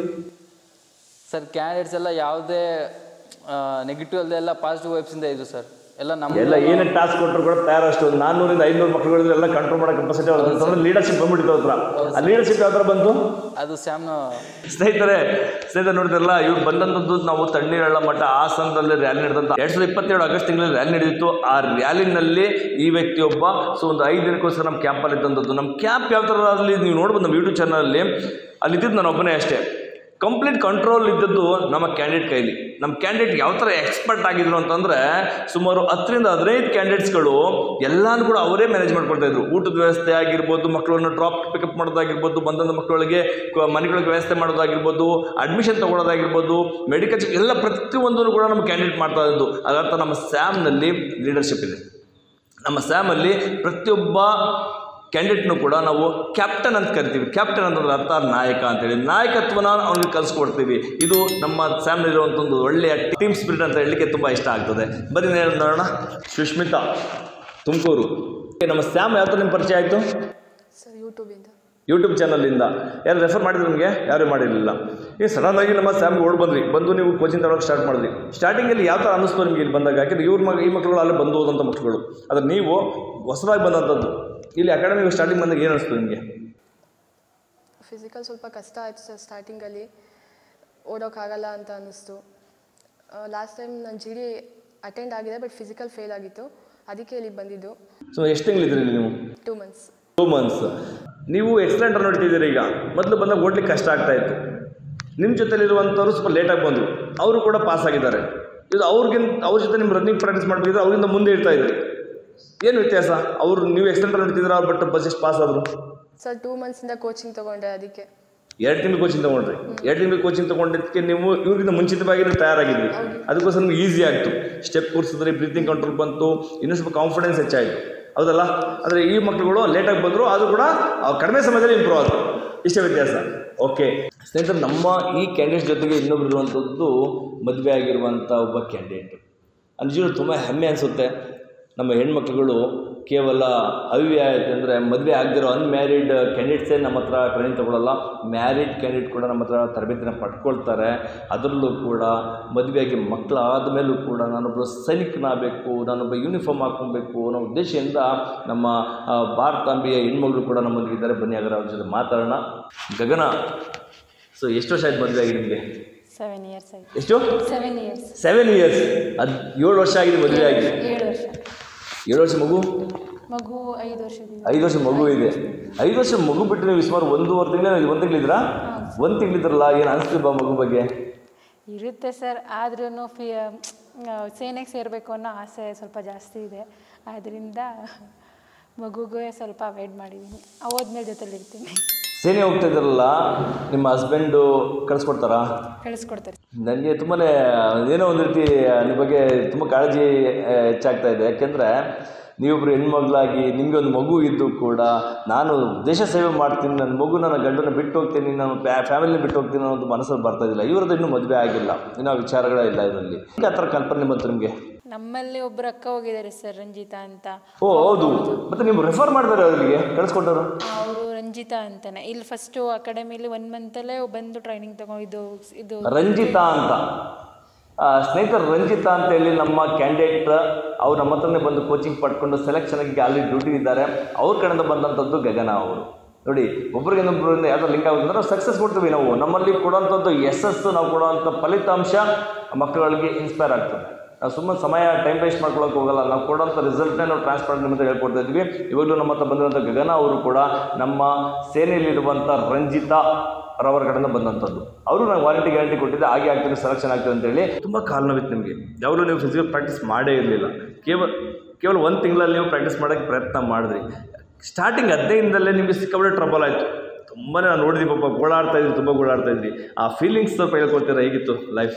ಸರ್ ಕ್ಯಾಂಡಿಡೇಟ್ಸ್ ಎಲ್ಲ ಯಾವುದೇ ನೆಗೆಟಿವ್ ಅಲ್ಲದೆ ಎಲ್ಲ ಪಾಸಿಟಿವ್ ವೈಬ್ಸಿಂದ ಇದ್ರು ಸರ್ ಎಲ್ಲ ನಮ್ಮ ಎಲ್ಲ ಏನೇ ಟಾಸ್ಕ್ ಕೊಟ್ಟರು ಕೂಡ ತಯಾರಷ್ಟು ಒಂದು ನಾನ್ನೂರಿಂದ ಐನೂರು ಮಕ್ಕಳುಗಳಿದ್ರೆ ಎಲ್ಲ ಕಂಟ್ರೋಲ್ ಮಾಡೋ ಕೆಪಾಸಿಟಿ ಅವ್ರದ್ದು ಲೀಡರ್ಶಿಪ್ ಬಂದ್ಬಿಟ್ಟಿತ್ತು ಅವ್ರ ಹತ್ರ ಆ ಲೀಡರ್ಶಿಪ್ ಯಾವ ಥರ ಬಂತು ಅದು ಸ್ಯಾಮ್ನ ಸ್ನೇಹಿತರೆ ಸ್ನೇಹಿತರೆ ನೋಡಿದ್ರಲ್ಲ ಇವ್ರು ಬಂದಂಥದ್ದು ನಾವು ತಣ್ಣೀರಳ್ಳ ಮಠ ಹಾಸನದಲ್ಲಿ ರ್ಯಾಲಿ ನಡೆದಂಥ ಎರಡ್ ಸಾವಿರದ ಇಪ್ಪತ್ತೇಳು ಆಗಸ್ಟ್ ತಿಂಗಳಲ್ಲಿ ರ್ಯಾಲಿ ನಡೆದಿತ್ತು ಆ ರ್ಯಾಲಿನಲ್ಲಿ ಈ ವ್ಯಕ್ತಿಯೊಬ್ಬ ಸೊ ಒಂದು ಐದು ದಿನಕ್ಕೋಸ್ಕರ ನಮ್ಮ ಕ್ಯಾಂಪಲ್ಲಿ ಇದ್ದಂಥದ್ದು ನಮ್ಮ ಕ್ಯಾಂಪ್ ಯಾವ ಥರ ಅಲ್ಲಿ ನೀವು ನೋಡ್ಬೋದು ನಮ್ಮ ಯೂಟ್ಯೂಬ್ ಚಾನಲಲ್ಲಿ ಅಲ್ಲಿ ಇದ್ದಿದ್ದು ನಾನು ಒಬ್ಬನೇ ಅಷ್ಟೇ ಕಂಪ್ಲೀಟ್ ಕಂಟ್ರೋಲ್ ಇದ್ದದ್ದು ನಮ್ಮ ಕ್ಯಾಂಡಿಡೇಟ್ ಕೈಲಿ ನಮ್ಮ ಕ್ಯಾಂಡಿಡೇಟ್ ಯಾವ ಥರ ಎಕ್ಸ್ಪರ್ಟ್ ಆಗಿದ್ರು ಅಂತಂದರೆ ಸುಮಾರು ಹತ್ತರಿಂದ ಹದಿನೈದು ಕ್ಯಾಂಡಿಡೇಟ್ಸ್ಗಳು ಎಲ್ಲಾನು ಕೂಡ ಅವರೇ ಮ್ಯಾನೇಜ್ ಮಾಡ್ಕೊಳ್ತಾ ಇದ್ರು ಊಟದ ವ್ಯವಸ್ಥೆ ಆಗಿರ್ಬೋದು ಮಕ್ಕಳನ್ನು ಡ್ರಾಪ್ ಪಿಕಪ್ ಮಾಡೋದಾಗಿರ್ಬೋದು ಬಂದಂಥ ಮಕ್ಕಳಿಗೆ ಕ- ಮನೆಗಳಿಗೆ ವ್ಯವಸ್ಥೆ ಮಾಡೋದಾಗಿರ್ಬೋದು ಅಡ್ಮಿಷನ್ ತೊಗೊಳೋದಾಗಿರ್ಬೋದು ಮೆಡಿಕಲ್ ಚೆಕ್ ಎಲ್ಲ ಪ್ರತಿಯೊಂದನ್ನು ಕೂಡ ನಮ್ಮ ಕ್ಯಾಂಡಿಡೇಟ್ ಮಾಡ್ತಾ ಇದ್ದು ಅದರ್ಥ ನಮ್ಮ ಸ್ಯಾಮ್ನಲ್ಲಿ ಲೀಡರ್ಶಿಪ್ ಇದೆ ನಮ್ಮ ಸ್ಯಾಮಲ್ಲಿ ಪ್ರತಿಯೊಬ್ಬ ಕ್ಯಾಂಡಿಡೇಟ್ನು ಕೂಡ ನಾವು ಕ್ಯಾಪ್ಟನ್ ಅಂತ ಕರಿತೀವಿ ಕ್ಯಾಪ್ಟನ್ ಅಂತಂದ್ರೆ ಅರ್ಥ ನಾಯಕ ಅಂತೇಳಿ ನಾಯಕತ್ವನ ಅವನಿಗೆ ಕಲಿಸ್ಕೊಡ್ತೀವಿ ಇದು ನಮ್ಮ ಸ್ಯಾಮ್ನಲ್ಲಿರುವಂಥ ಒಂದು ಒಳ್ಳೆಯ ಟೀಮ್ ಸ್ಪಿರಿಟ್ ಅಂತ ಹೇಳಲಿಕ್ಕೆ ತುಂಬ ಇಷ್ಟ ಆಗ್ತದೆ ಬನ್ನಿ ನೇ- ನೋಡೋಣ ಸುಷ್ಮಿತಾ ತುಮಕೂರು ನಮ್ಮ ಸ್ಯಾಮ್ ಯಾವ ಥರ ನಿಮ್ಮ ಪರಿಚಯ ಆಯಿತು ಸರ್ ಯೂಟ್ಯೂಬಿಂದ ಯೂಟ್ಯೂಬ್ ಚಾನಲಿಂದ ಯಾರು ರೆಫರ್ ಮಾಡಿದ್ರು ನಿಮಗೆ ಯಾರೂ ಮಾಡಿರಲಿಲ್ಲ ಈಗ ಸಡನ್ನಾಗಿ ನಮ್ಮ ಸ್ಯಾಮ್ಗೆ ಓಡ್ ಬಂದ್ರಿ ಬಂದು ನೀವು ಕೋಚಿಂಗ್ ತಗೊಳಕ್ಕೆ ಸ್ಟಾರ್ಟ್ ಮಾಡಿದ್ರಿ ಸ್ಟಾರ್ಟಿಂಗಲ್ಲಿ ಯಾವ ಥರ ಅನ್ನಿಸ್ತು ನಿಮಗೆ ಇಲ್ಲಿ ಬಂದಾಗ ಯಾಕೆಂದ್ರೆ ಇವ್ರ ಮಗ ಈ ಮಕ್ಕಳು ಅಲ್ಲೇ ಬಂದು ಹೋದಂಥ ಮಕ್ಕಳುಗಳು ಆದರೆ ನೀವು ಹೊಸದಾಗಿ ಬಂದಂಥದ್ದು ಇಲ್ಲಿ ಅಕಾಡೆಮಿಗೆ ಸ್ಟಾರ್ಟಿಂಗ್ ಬಂದಾಗ ಏನು ಅನಿಸ್ತು ನಿಮಗೆ ಫಿಸಿಕಲ್ ಸ್ವಲ್ಪ ಕಷ್ಟ ಆಯಿತು ಸರ್ ಸ್ಟಾರ್ಟಿಂಗಲ್ಲಿ ಓಡೋಕ್ಕಾಗಲ್ಲ ಅಂತ ಅನ್ನಿಸ್ತು ಲಾಸ್ಟ್ ಟೈಮ್ ನಾನು ಜಿ ಡಿ ಅಟೆಂಡ್ ಆಗಿದೆ ಬಟ್ ಫಿಸಿಕಲ್ ಫೇಲ್ ಆಗಿತ್ತು ಅದಕ್ಕೆ ಇಲ್ಲಿಗೆ ಬಂದಿದ್ದು ಸೊ ಎಷ್ಟು ತಿಂಗಳಿದ್ರಿ ನೀವು ಟೂ ಮಂತ್ಸ್ ಟೂ ಮಂತ್ಸ್ ನೀವು ಎಕ್ಸಲೆಂಟ್ ರನ್ ಹೊಡಿತಿದ್ದೀರಿ ಈಗ ಮೊದಲು ಬಂದಾಗ ಓಡ್ಲಿಕ್ಕೆ ಕಷ್ಟ ಆಗ್ತಾ ಇತ್ತು ನಿಮ್ಮ ಜೊತೆಲಿರುವಂಥವ್ರು ಸ್ವಲ್ಪ ಲೇಟಾಗಿ ಬಂದರು ಅವರು ಕೂಡ ಪಾಸ್ ಆಗಿದ್ದಾರೆ ಇದು ಅವ್ರಿಗಿಂತ ಅವ್ರ ಜೊತೆ ನಿಮ್ಮ ರನ್ನಿಂಗ್ ಪ್ರಾಕ್ಟೀಸ್ ಮಾಡಬೇಕಿದ್ರೆ ಅವರಿಂದ ಮುಂದೆ ಇರ್ತಾ ಇದ್ರಿ ಏನು ವ್ಯತ್ಯಾಸ ಅವರು ನೀವು ಎಕ್ಸಲೆಂಟ್ ರನ್ ಹೊಡಿತಿದ್ದೀರಾ ಬಟ್ ಬಸ್ ಎಷ್ಟು ಪಾಸ್ ಆದರು ಸರ್ ಟೂ ಮಂತ್ಸಿಂದ ಕೋಚಿಂಗ್ ತೊಗೊಂಡೆ ಅದಕ್ಕೆ ಎರಡು ತಿಂಗಳು ಕೋಚಿಂಗ್ ತೊಗೊಂಡ್ರಿ ಎರಡು ತಿಂಗಳು ಕೋಚಿಂಗ್ ತೊಗೊಂಡಿದ್ದಕ್ಕೆ ನೀವು ಇವ್ರಿಗಿಂತ ಮುಂಚಿತವಾಗಿ ನೀವು ತಯಾರಾಗಿದ್ರಿ ಅದಕ್ಕೋಸ್ಕರ ನಿಮ್ಗೆ ಈಸಿ ಆಯಿತು ಸ್ಟೆಪ್ ಕೂರಿಸಿದ್ರಿ ಬ್ರೀತಿಂಗ್ ಕಂಟ್ರೋಲ್ ಬಂತು ಇನ್ನೂ ಸ್ವಲ್ಪ ಕಾನ್ಫಿಡೆನ್ಸ್ ಹೆಚ್ಚಾಯಿತು ಹೌದಲ್ಲ ಆದರೆ ಈ ಮಕ್ಕಳುಗಳು ಲೇಟಾಗಿ ಬಂದರು ಅದು ಕೂಡ ಆ ಕಡಿಮೆ ಸಮಯದಲ್ಲಿ ಇಂಪ್ರೂವ್ ಆದರು ಇಷ್ಟೇ ವ್ಯತ್ಯಾಸ ಓಕೆ ಸ್ನೇಹಿತರೆ ನಮ್ಮ ಈ ಕ್ಯಾಂಡಿಡೇಟ್ ಜೊತೆಗೆ ಇನ್ನೊಬ್ರು ಇರುವಂಥದ್ದು ಮದುವೆ ಆಗಿರುವಂಥ ಒಬ್ಬ ಕ್ಯಾಂಡಿಡೇಟ್ ನಿಜವಾಗ್ಲೂ ತುಂಬ ಹೆಮ್ಮೆ ಅನಿಸುತ್ತೆ ನಮ್ಮ ಹೆಣ್ಮಕ್ಳುಗಳು ಕೇವಲ ಅವಿವಾಹಿತ ಅಂದರೆ ಮದುವೆ ಆಗದಿರೋ ಅನ್ಮ್ಯಾರಿಡ್ ಕ್ಯಾಂಡಿಡೇಟ್ಸೇ ನಮ್ಮ ಹತ್ರ ಟ್ರೈನಿಂಗ್ ತೊಗೊಳ್ಳಲ್ಲ ಮ್ಯಾರಿಡ್ ಕ್ಯಾಂಡಿಡೇಟ್ ಕೂಡ ನಮ್ಮ ಹತ್ರ ತರಬೇತಿನ ಪಡ್ಕೊಳ್ತಾರೆ ಅದರಲ್ಲೂ ಕೂಡ ಮದುವೆಯಾಗಿ ಮಕ್ಕಳಾದ ಮೇಲೂ ಕೂಡ ನಾನೊಬ್ಬ ಸೈನಿಕನಾಗಬೇಕು ನಾನೊಬ್ಬ ಯೂನಿಫಾರ್ಮ್ ಹಾಕ್ಕೊಬೇಕು ಅನ್ನೋ ಉದ್ದೇಶದಿಂದ ನಮ್ಮ ಆ, ಭಾರತಾಂಬೆಯ ಹೆಣ್ಮಗಳು ಕೂಡ ನಮ್ಮೊಂದಿಗಿದ್ದಾರೆ ಬನ್ನಿ ಹಾಗಾದ್ರೆ ಅವ್ರ ಜೊತೆ ಮಾತಾಡೋಣ ಗಗನ ಸೊ ಎಷ್ಟು ವರ್ಷ ಆಯ್ತು ಮದುವೆ ಆಗಿ ನಿಮಗೆ ಸೆವೆನ್ ಇಯರ್ಸ್ ಆಯ್ತು ಎಷ್ಟು ಸೆವೆನ್ ಇಯರ್ಸ್ ಸೆವೆನ್ ಇಯರ್ಸ್ ಅದು ಏಳು ವರ್ಷ ಆಗಿದೆ ಮದುವೆ ಆಗಿ ಏಳು ವರ್ಷ ಏಳು ವರ್ಷ ಮಗು ಮಗು ಐದು ವರ್ಷದಿಂದ ಐದು ವರ್ಷ ಮಗು ಇದೆ ಐದು ವರ್ಷ ಮಗು ಬಿಟ್ಟು ನೀವು ಸುಮಾರು ಒಂದೂವರೆ ತಿಂಗಳ ಒಂದು ತಿಂಗಳಿದ್ರಾ ಒಂದು ತಿಂಗಳಿದ್ರಲ್ಲ ಏನು ಅನಿಸ್ತಿಲ್ವಾ ಮಗು ಬಗ್ಗೆ ಇರುತ್ತೆ ಸರ್ ಆದ್ರೂ ಫಿ ಸೇನೆಗೆ ಸೇರಬೇಕು ಅನ್ನೋ ಆಸೆ ಸ್ವಲ್ಪ ಜಾಸ್ತಿ ಇದೆ ಆದ್ದರಿಂದ ಮಗುಗೆ ಸ್ವಲ್ಪ ಅವಾಯ್ಡ್ ಮಾಡಿದ್ದೀನಿ ಹೋದ್ಮೇಲೆ ಜೊತೆಲಿ ಇರ್ತೀನಿ ಸೇನೆ ಹೋಗ್ತಾ ಇದ್ರಲ್ಲ ನಿಮ್ಮ ಹಸ್ಬೆಂಡು ಕಳಿಸ್ಕೊಡ್ತಾರಾ ಕಳಿಸ್ಕೊಡ್ತಾರೆ ನನಗೆ ತುಂಬಾ ಏನೋ ಒಂದು ರೀತಿ ನಿಮ್ಮ ಬಗ್ಗೆ ತುಂಬ ಕಾಳಜಿ ಆ, ಹೆಚ್ಚಾಗ್ತಾ ಇದೆ ಯಾಕೆಂದರೆ ನೀವೊಬ್ಬರು ಹೆಣ್ಮಗಳಾಗಿ ನಿಮಗೆ ಒಂದು ಮಗು ಇದ್ದು ಕೂಡ ನಾನು ದೇಶ ಸೇವೆ ಮಾಡ್ತೀನಿ ನನ್ನ ಮಗು ನನ್ನ ಗಂಡನ ಬಿಟ್ಟು ಹೋಗ್ತೀನಿ ನಾನು ಫ್ಯಾಮಿಲಿನ ಬಿಟ್ಟು ಹೋಗ್ತೀನಿ ಅನ್ನೋದು ಮನಸ್ಸಲ್ಲಿ ಬರ್ತಾ ಇದ್ದಿಲ್ಲ ಇವ್ರದ್ದು ಇನ್ನೂ ಮದುವೆ ಆಗಿಲ್ಲ ಇನ್ನೂ ಆ ವಿಚಾರಗಳೇ ಇಲ್ಲ ಇದರಲ್ಲಿ ಈಗ ಆ ಥರ ಕಲ್ಪನೆ ಬಂತು ನಿಮಗೆ ನಮ್ಮಲ್ಲಿ ಒಬ್ಬರು ಅಕ್ಕ ಹೋಗಿದ್ದಾರೆ ಸರ್ ರಂಜಿತಾ ಅಂತ ಓ ಹೌದು ಮತ್ತು ನೀವು ರೆಫರ್ ಮಾಡ್ತಾರೆ ಅವರಿಗೆ ಕಳಿಸ್ಕೊಟ್ಟರು ಅವರು ರಂಜಿತಾ ಅಂತಾನೆ ಇಲ್ಲಿ ಫಸ್ಟು ಅಕಾಡೆಮಿಲಿ ಒನ್ ಮಂತಲ್ಲೇ ಬಂದು ಟ್ರೈನಿಂಗ್ ತಗೊಂಡು ಇದು ರಂಜಿತಾ ಅಂತ ಆ, ಸ್ನೇಹಿತರು ರಂಜಿತಾ ಅಂತ ಹೇಳಿ ನಮ್ಮ ಕ್ಯಾಂಡಿಡೇಟ್ ಅವ್ರು ನಮ್ಮ ಹತ್ರನೇ ಬಂದು ಕೋಚಿಂಗ್ ಪಡ್ಕೊಂಡು ಸೆಲೆಕ್ಷನ್ ಆಗಿ ಆಲ್ರೆಡಿ ಡ್ಯೂಟಿ ಇದ್ದಾರೆ ಅವ್ರ ಕಡೆಯಿಂದ ಬಂದಂಥದ್ದು ಗಗನ ಅವರು ನೋಡಿ ಒಬ್ರಿಗೆ ಇನ್ನೊಬ್ಬರಿಂದ ಯಾವ್ದೋ ಲಿಂಕ್ ಆಗುತ್ತೆ ಅಂದ್ರೆ ಸಕ್ಸಸ್ ಕೊಡ್ತೀವಿ ನಾವು ನಮ್ಮಲ್ಲಿ ಕೊಡುವಂಥದ್ದು ಯಶಸ್ಸು ನಾವು ಕೊಡುವಂಥ ಫಲಿತಾಂಶ ಮಕ್ಕಳುಗಳಿಗೆ ಇನ್ಸ್ಪೈರ್ ಆಗ್ತದೆ ನಾವು ಸುಮ್ಮನೆ ಸಮಯ ಟೈಮ್ ವೇಸ್ಟ್ ಮಾಡ್ಕೊಳಕ್ಕೆ ಹೋಗಲ್ಲ ನಾವು ಕೊಡೋಂಥ ರಿಸಲ್ಟ್ನೇ ನಾವು ಟ್ರಾನ್ಸ್ಪರೆಂಟ್ ನಿಮ್ಮಂತ ಹೇಳ್ಕೊಡ್ತಾ ಇದ್ವಿ ಇವಾಗಲೂ ನಮ್ಮ ಹತ್ರ ಬಂದಿರುವಂಥ ಗಗನ ಅವರು ಕೂಡ ನಮ್ಮ ಸೇನೆಯಲ್ಲಿರುವಂಥ ರಂಜಿತಾ ರವರ ಕಡೆಯಿಂದ ಬಂದಂಥದ್ದು ಅವರು ನಾನು ವಾರಂಟಿ ಗ್ಯಾರಂಟಿ ಕೊಟ್ಟಿದ್ದೆ ಹಾಗೆ ಆಗ್ತೀನಿ ಸೆಲೆಕ್ಷನ್ ಆಗ್ತದೆ ಅಂತೇಳಿ ತುಂಬ ಕಾಲು ನೋವಿತ್ತು ನಿಮಗೆ ಯಾವಾಗಲೂ ನೀವು ಫಿಸಿಕಲ್ ಪ್ರಾಕ್ಟೀಸ್ ಮಾಡೇ ಇರಲಿಲ್ಲ ಕೇವಲ ಕೇವಲ ಒಂದು ತಿಂಗಳಲ್ಲಿ ನೀವು ಪ್ರಾಕ್ಟೀಸ್ ಮಾಡೋಕ್ಕೆ ಪ್ರಯತ್ನ ಮಾಡಿದ್ರಿ ಸ್ಟಾರ್ಟಿಂಗ್ ಹದಿನೈದಲ್ಲೇ ನಿಮಗೆ ಸಿಕ್ಕಾಪಟ್ಟೆ ಟ್ರಬಲ್ ಆಯಿತು ತುಂಬಾ ನಾನು ನೋಡಿದ್ವಿ ಪಾಪ ಗೋಳಾಡ್ತಾ ಇದ್ರಿ ತುಂಬ ಗೋಳಾಡ್ತಾ ಇದ್ರಿ ಆ ಫೀಲಿಂಗ್ಸ್ ಸ್ವಲ್ಪ ಹೇಳ್ಕೊಳ್ತೀರಾ ಹೇಗಿತ್ತು ಲೈಫ್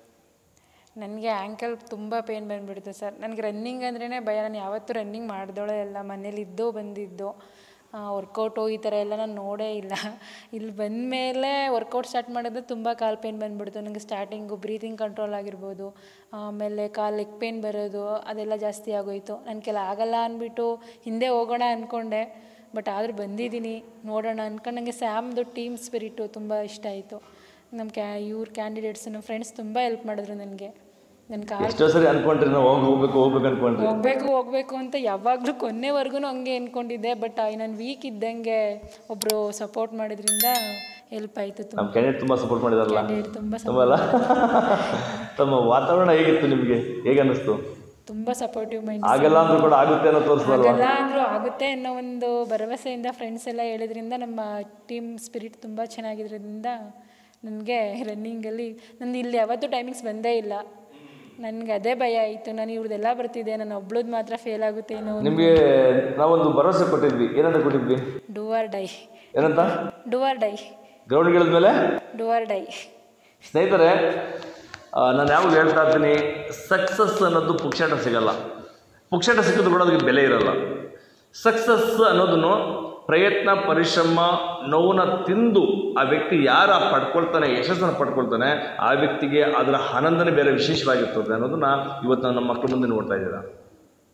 ನನಗೆ ಆ್ಯಂಕಲ್ ತುಂಬ ಪೇನ್ ಬಂದುಬಿಡ್ತು ಸರ್ ನನಗೆ ರನ್ನಿಂಗ್ ಅಂದ್ರೇ ಭಯ ನಾನು ಯಾವತ್ತೂ ರನ್ನಿಂಗ್ ಮಾಡ್ದೋಳೆ ಎಲ್ಲ ಮನೇಲಿ ಇದ್ದೋ ಬಂದಿದ್ದು ವರ್ಕೌಟು ಈ ಥರ ಎಲ್ಲ ನಾನು ನೋಡೇ ಇಲ್ಲ ಇಲ್ಲಿ ಬಂದಮೇಲೆ ವರ್ಕೌಟ್ ಸ್ಟಾರ್ಟ್ ಮಾಡಿದ್ರೆ ತುಂಬ ಕಾಲು ಪೇನ್ ಬಂದುಬಿಡ್ತು ನನಗೆ ಸ್ಟಾರ್ಟಿಂಗು ಬ್ರೀತಿಂಗ್ ಕಂಟ್ರೋಲ್ ಆಗಿರ್ಬೋದು ಆಮೇಲೆ ಕಾಲು ಲೆಗ್ ಪೇನ್ ಬರೋದು ಅದೆಲ್ಲ ಜಾಸ್ತಿ ಆಗೋಯಿತು ನನ್ನ ಕೆಲ ಆಗಲ್ಲ ಅಂದ್ಬಿಟ್ಟು ಹಿಂದೆ ಹೋಗೋಣ ಅಂದ್ಕೊಂಡೆ ಬಟ್ ಆದರೂ ಬಂದಿದ್ದೀನಿ ನೋಡೋಣ ಅಂದ್ಕೊಂಡು ನನಗೆ ಸ್ಯಾಮ್ದು ಟೀಮ್ ಸ್ಪಿರಿಟು ತುಂಬ ಇಷ್ಟ ಆಯಿತು ನಮ್ಮ ಕ್ಯಾ ಇವ್ರ ಕ್ಯಾಂಡಿಡೇಟ್ಸ್ ನಮ್ಮ ಫ್ರೆಂಡ್ಸ್ ತುಂಬ ಹೆಲ್ಪ್ ಮಾಡಿದ್ರು ನನಗೆ ನನ್ನ ಕಾಲ್ ಎಷ್ಟೋ ಸರಿ ಅನ್ಕೊಂಡ್ರಿ ನಾವು ಹೋಗಿ ಹೋಗ್ಬೇಕು ಹೋಗ್ಬೇಕು ಅನ್ಕೊಂಡ್ರಿ ಹೋಗ್ಬೇಕು ಹೋಗ್ಬೇಕು ಅಂತ ಯಾವಾಗಲೂ ಕೊನೆವರೆಗೂ ಹಂಗೆ ಅಂದ್ಕೊಂಡಿದ್ದೆ ಬಟ್ ನಾನು ವೀಕ್ ಇದ್ದಂಗೆ ಒಬ್ಬರು ಸಪೋರ್ಟ್ ಮಾಡಿದ್ರಿಂದ ಹೆಲ್ಪ್ ಆಯಿತು ತುಂಬ ನಮ್ಮ ಕ್ಯಾಂಡಿಡೇಟ್ ತುಂಬ ಸಪೋರ್ಟ್ ಮಾಡಿದಾರಲ್ಲ ಕ್ಯಾಂಡಿಡೇಟ್ ತುಂಬ ತುಂಬ ಅಲ್ಲ ತಮ್ಮ ವಾತಾವರಣ ಹೇಗಿತ್ತು ನಿಮಗೆ ಹೇಗೆ ಅನ್ನಿಸ್ತು ತುಂಬ ಸಪೋರ್ಟಿವ್ ಮೈಂಡ್ ಆಗಲ್ಲ ಅಂದ್ರೂ ಕೂಡ ಆಗುತ್ತೆ ಅನ್ನೋ ತೋರಿಸ್ಬಲ್ವಾ ಆಗಲ್ಲ ಅಂದರೂ ಆಗುತ್ತೆ ಅನ್ನೋ ಒಂದು ಭರವಸೆಯಿಂದ ಫ್ರೆಂಡ್ಸ್ ಎಲ್ಲ ಹೇಳಿದ್ರಿಂದ ನಮ್ಮ ಟೀಮ್ ಸ್ಪಿರಿಟ್ ತುಂಬ ಚೆನ್ನಾಗಿರೋದ್ರಿಂದ ನನಗೆ ರನ್ನಿಂಗಲ್ಲಿ ನಂದು ಇಲ್ಲಿ ಯಾವತ್ತೂ ಟೈಮಿಂಗ್ಸ್ ಬಂದೇ ಇಲ್ಲ ನನಗೆ ಅದೇ ಭಯ ಆಯಿತು ನಾನು ಇವ್ರದ್ದೆಲ್ಲ ಬರ್ತಿದ್ದೆ ನಾನು ಒಬ್ಳದ್ದು ಮಾತ್ರ ಫೇಲ್ ಆಗುತ್ತೇನೋ ನಿಮಗೆ ನಾವೊಂದು ಭರವಸೆ ಕೊಟ್ಟಿದ್ವಿ ಏನಂತ ಕೊಟ್ಟಿದ್ವಿ ಡೂ ಆರ್ ಡೈ ಏನಂತ ಡೂ ಆರ್ ಡೈ ಗ್ರೌಂಡ್ಗೆ ಇಳಿದ್ಮೇಲೆ ಡೂ ಆರ್ ಡೈ ಸ್ನೇಹಿತರೆ ಆ, ನಾನು ಯಾವಾಗ ಹೇಳ್ತಾ ಇರ್ತೀನಿ ಸಕ್ಸಸ್ ಅನ್ನೋದು ಪುಕ್ಷಾಟ ಸಿಗಲ್ಲ ಪುಕ್ಷಾಟ ಸಿಕ್ಕಿದ್ರು ಕೂಡ ಅದಕ್ಕೆ ಬೆಲೆ ಇರಲ್ಲ ಸಕ್ಸಸ್ ಅನ್ನೋದನ್ನು ಪ್ರಯತ್ನ ಪರಿಶ್ರಮ ನೋವನ್ನ ತಿಂದು ಆ ವ್ಯಕ್ತಿ ಯಾರ ಪಡ್ಕೊಳ್ತಾನೆ ಯಶಸ್ಸನ್ನು ಪಡ್ಕೊಳ್ತಾನೆ ಆ ವ್ಯಕ್ತಿಗೆ ಅದರ ಆನಂದನೇ ಬೇರೆ ವಿಶೇಷವಾಗಿರ್ತದೆ ಅನ್ನೋದನ್ನ ಇವತ್ತು ನಾವು ನಮ್ಮ ಮಕ್ಕಳ ಮುಂದೆ ನೋಡ್ತಾ ಇದ್ದೀರಾ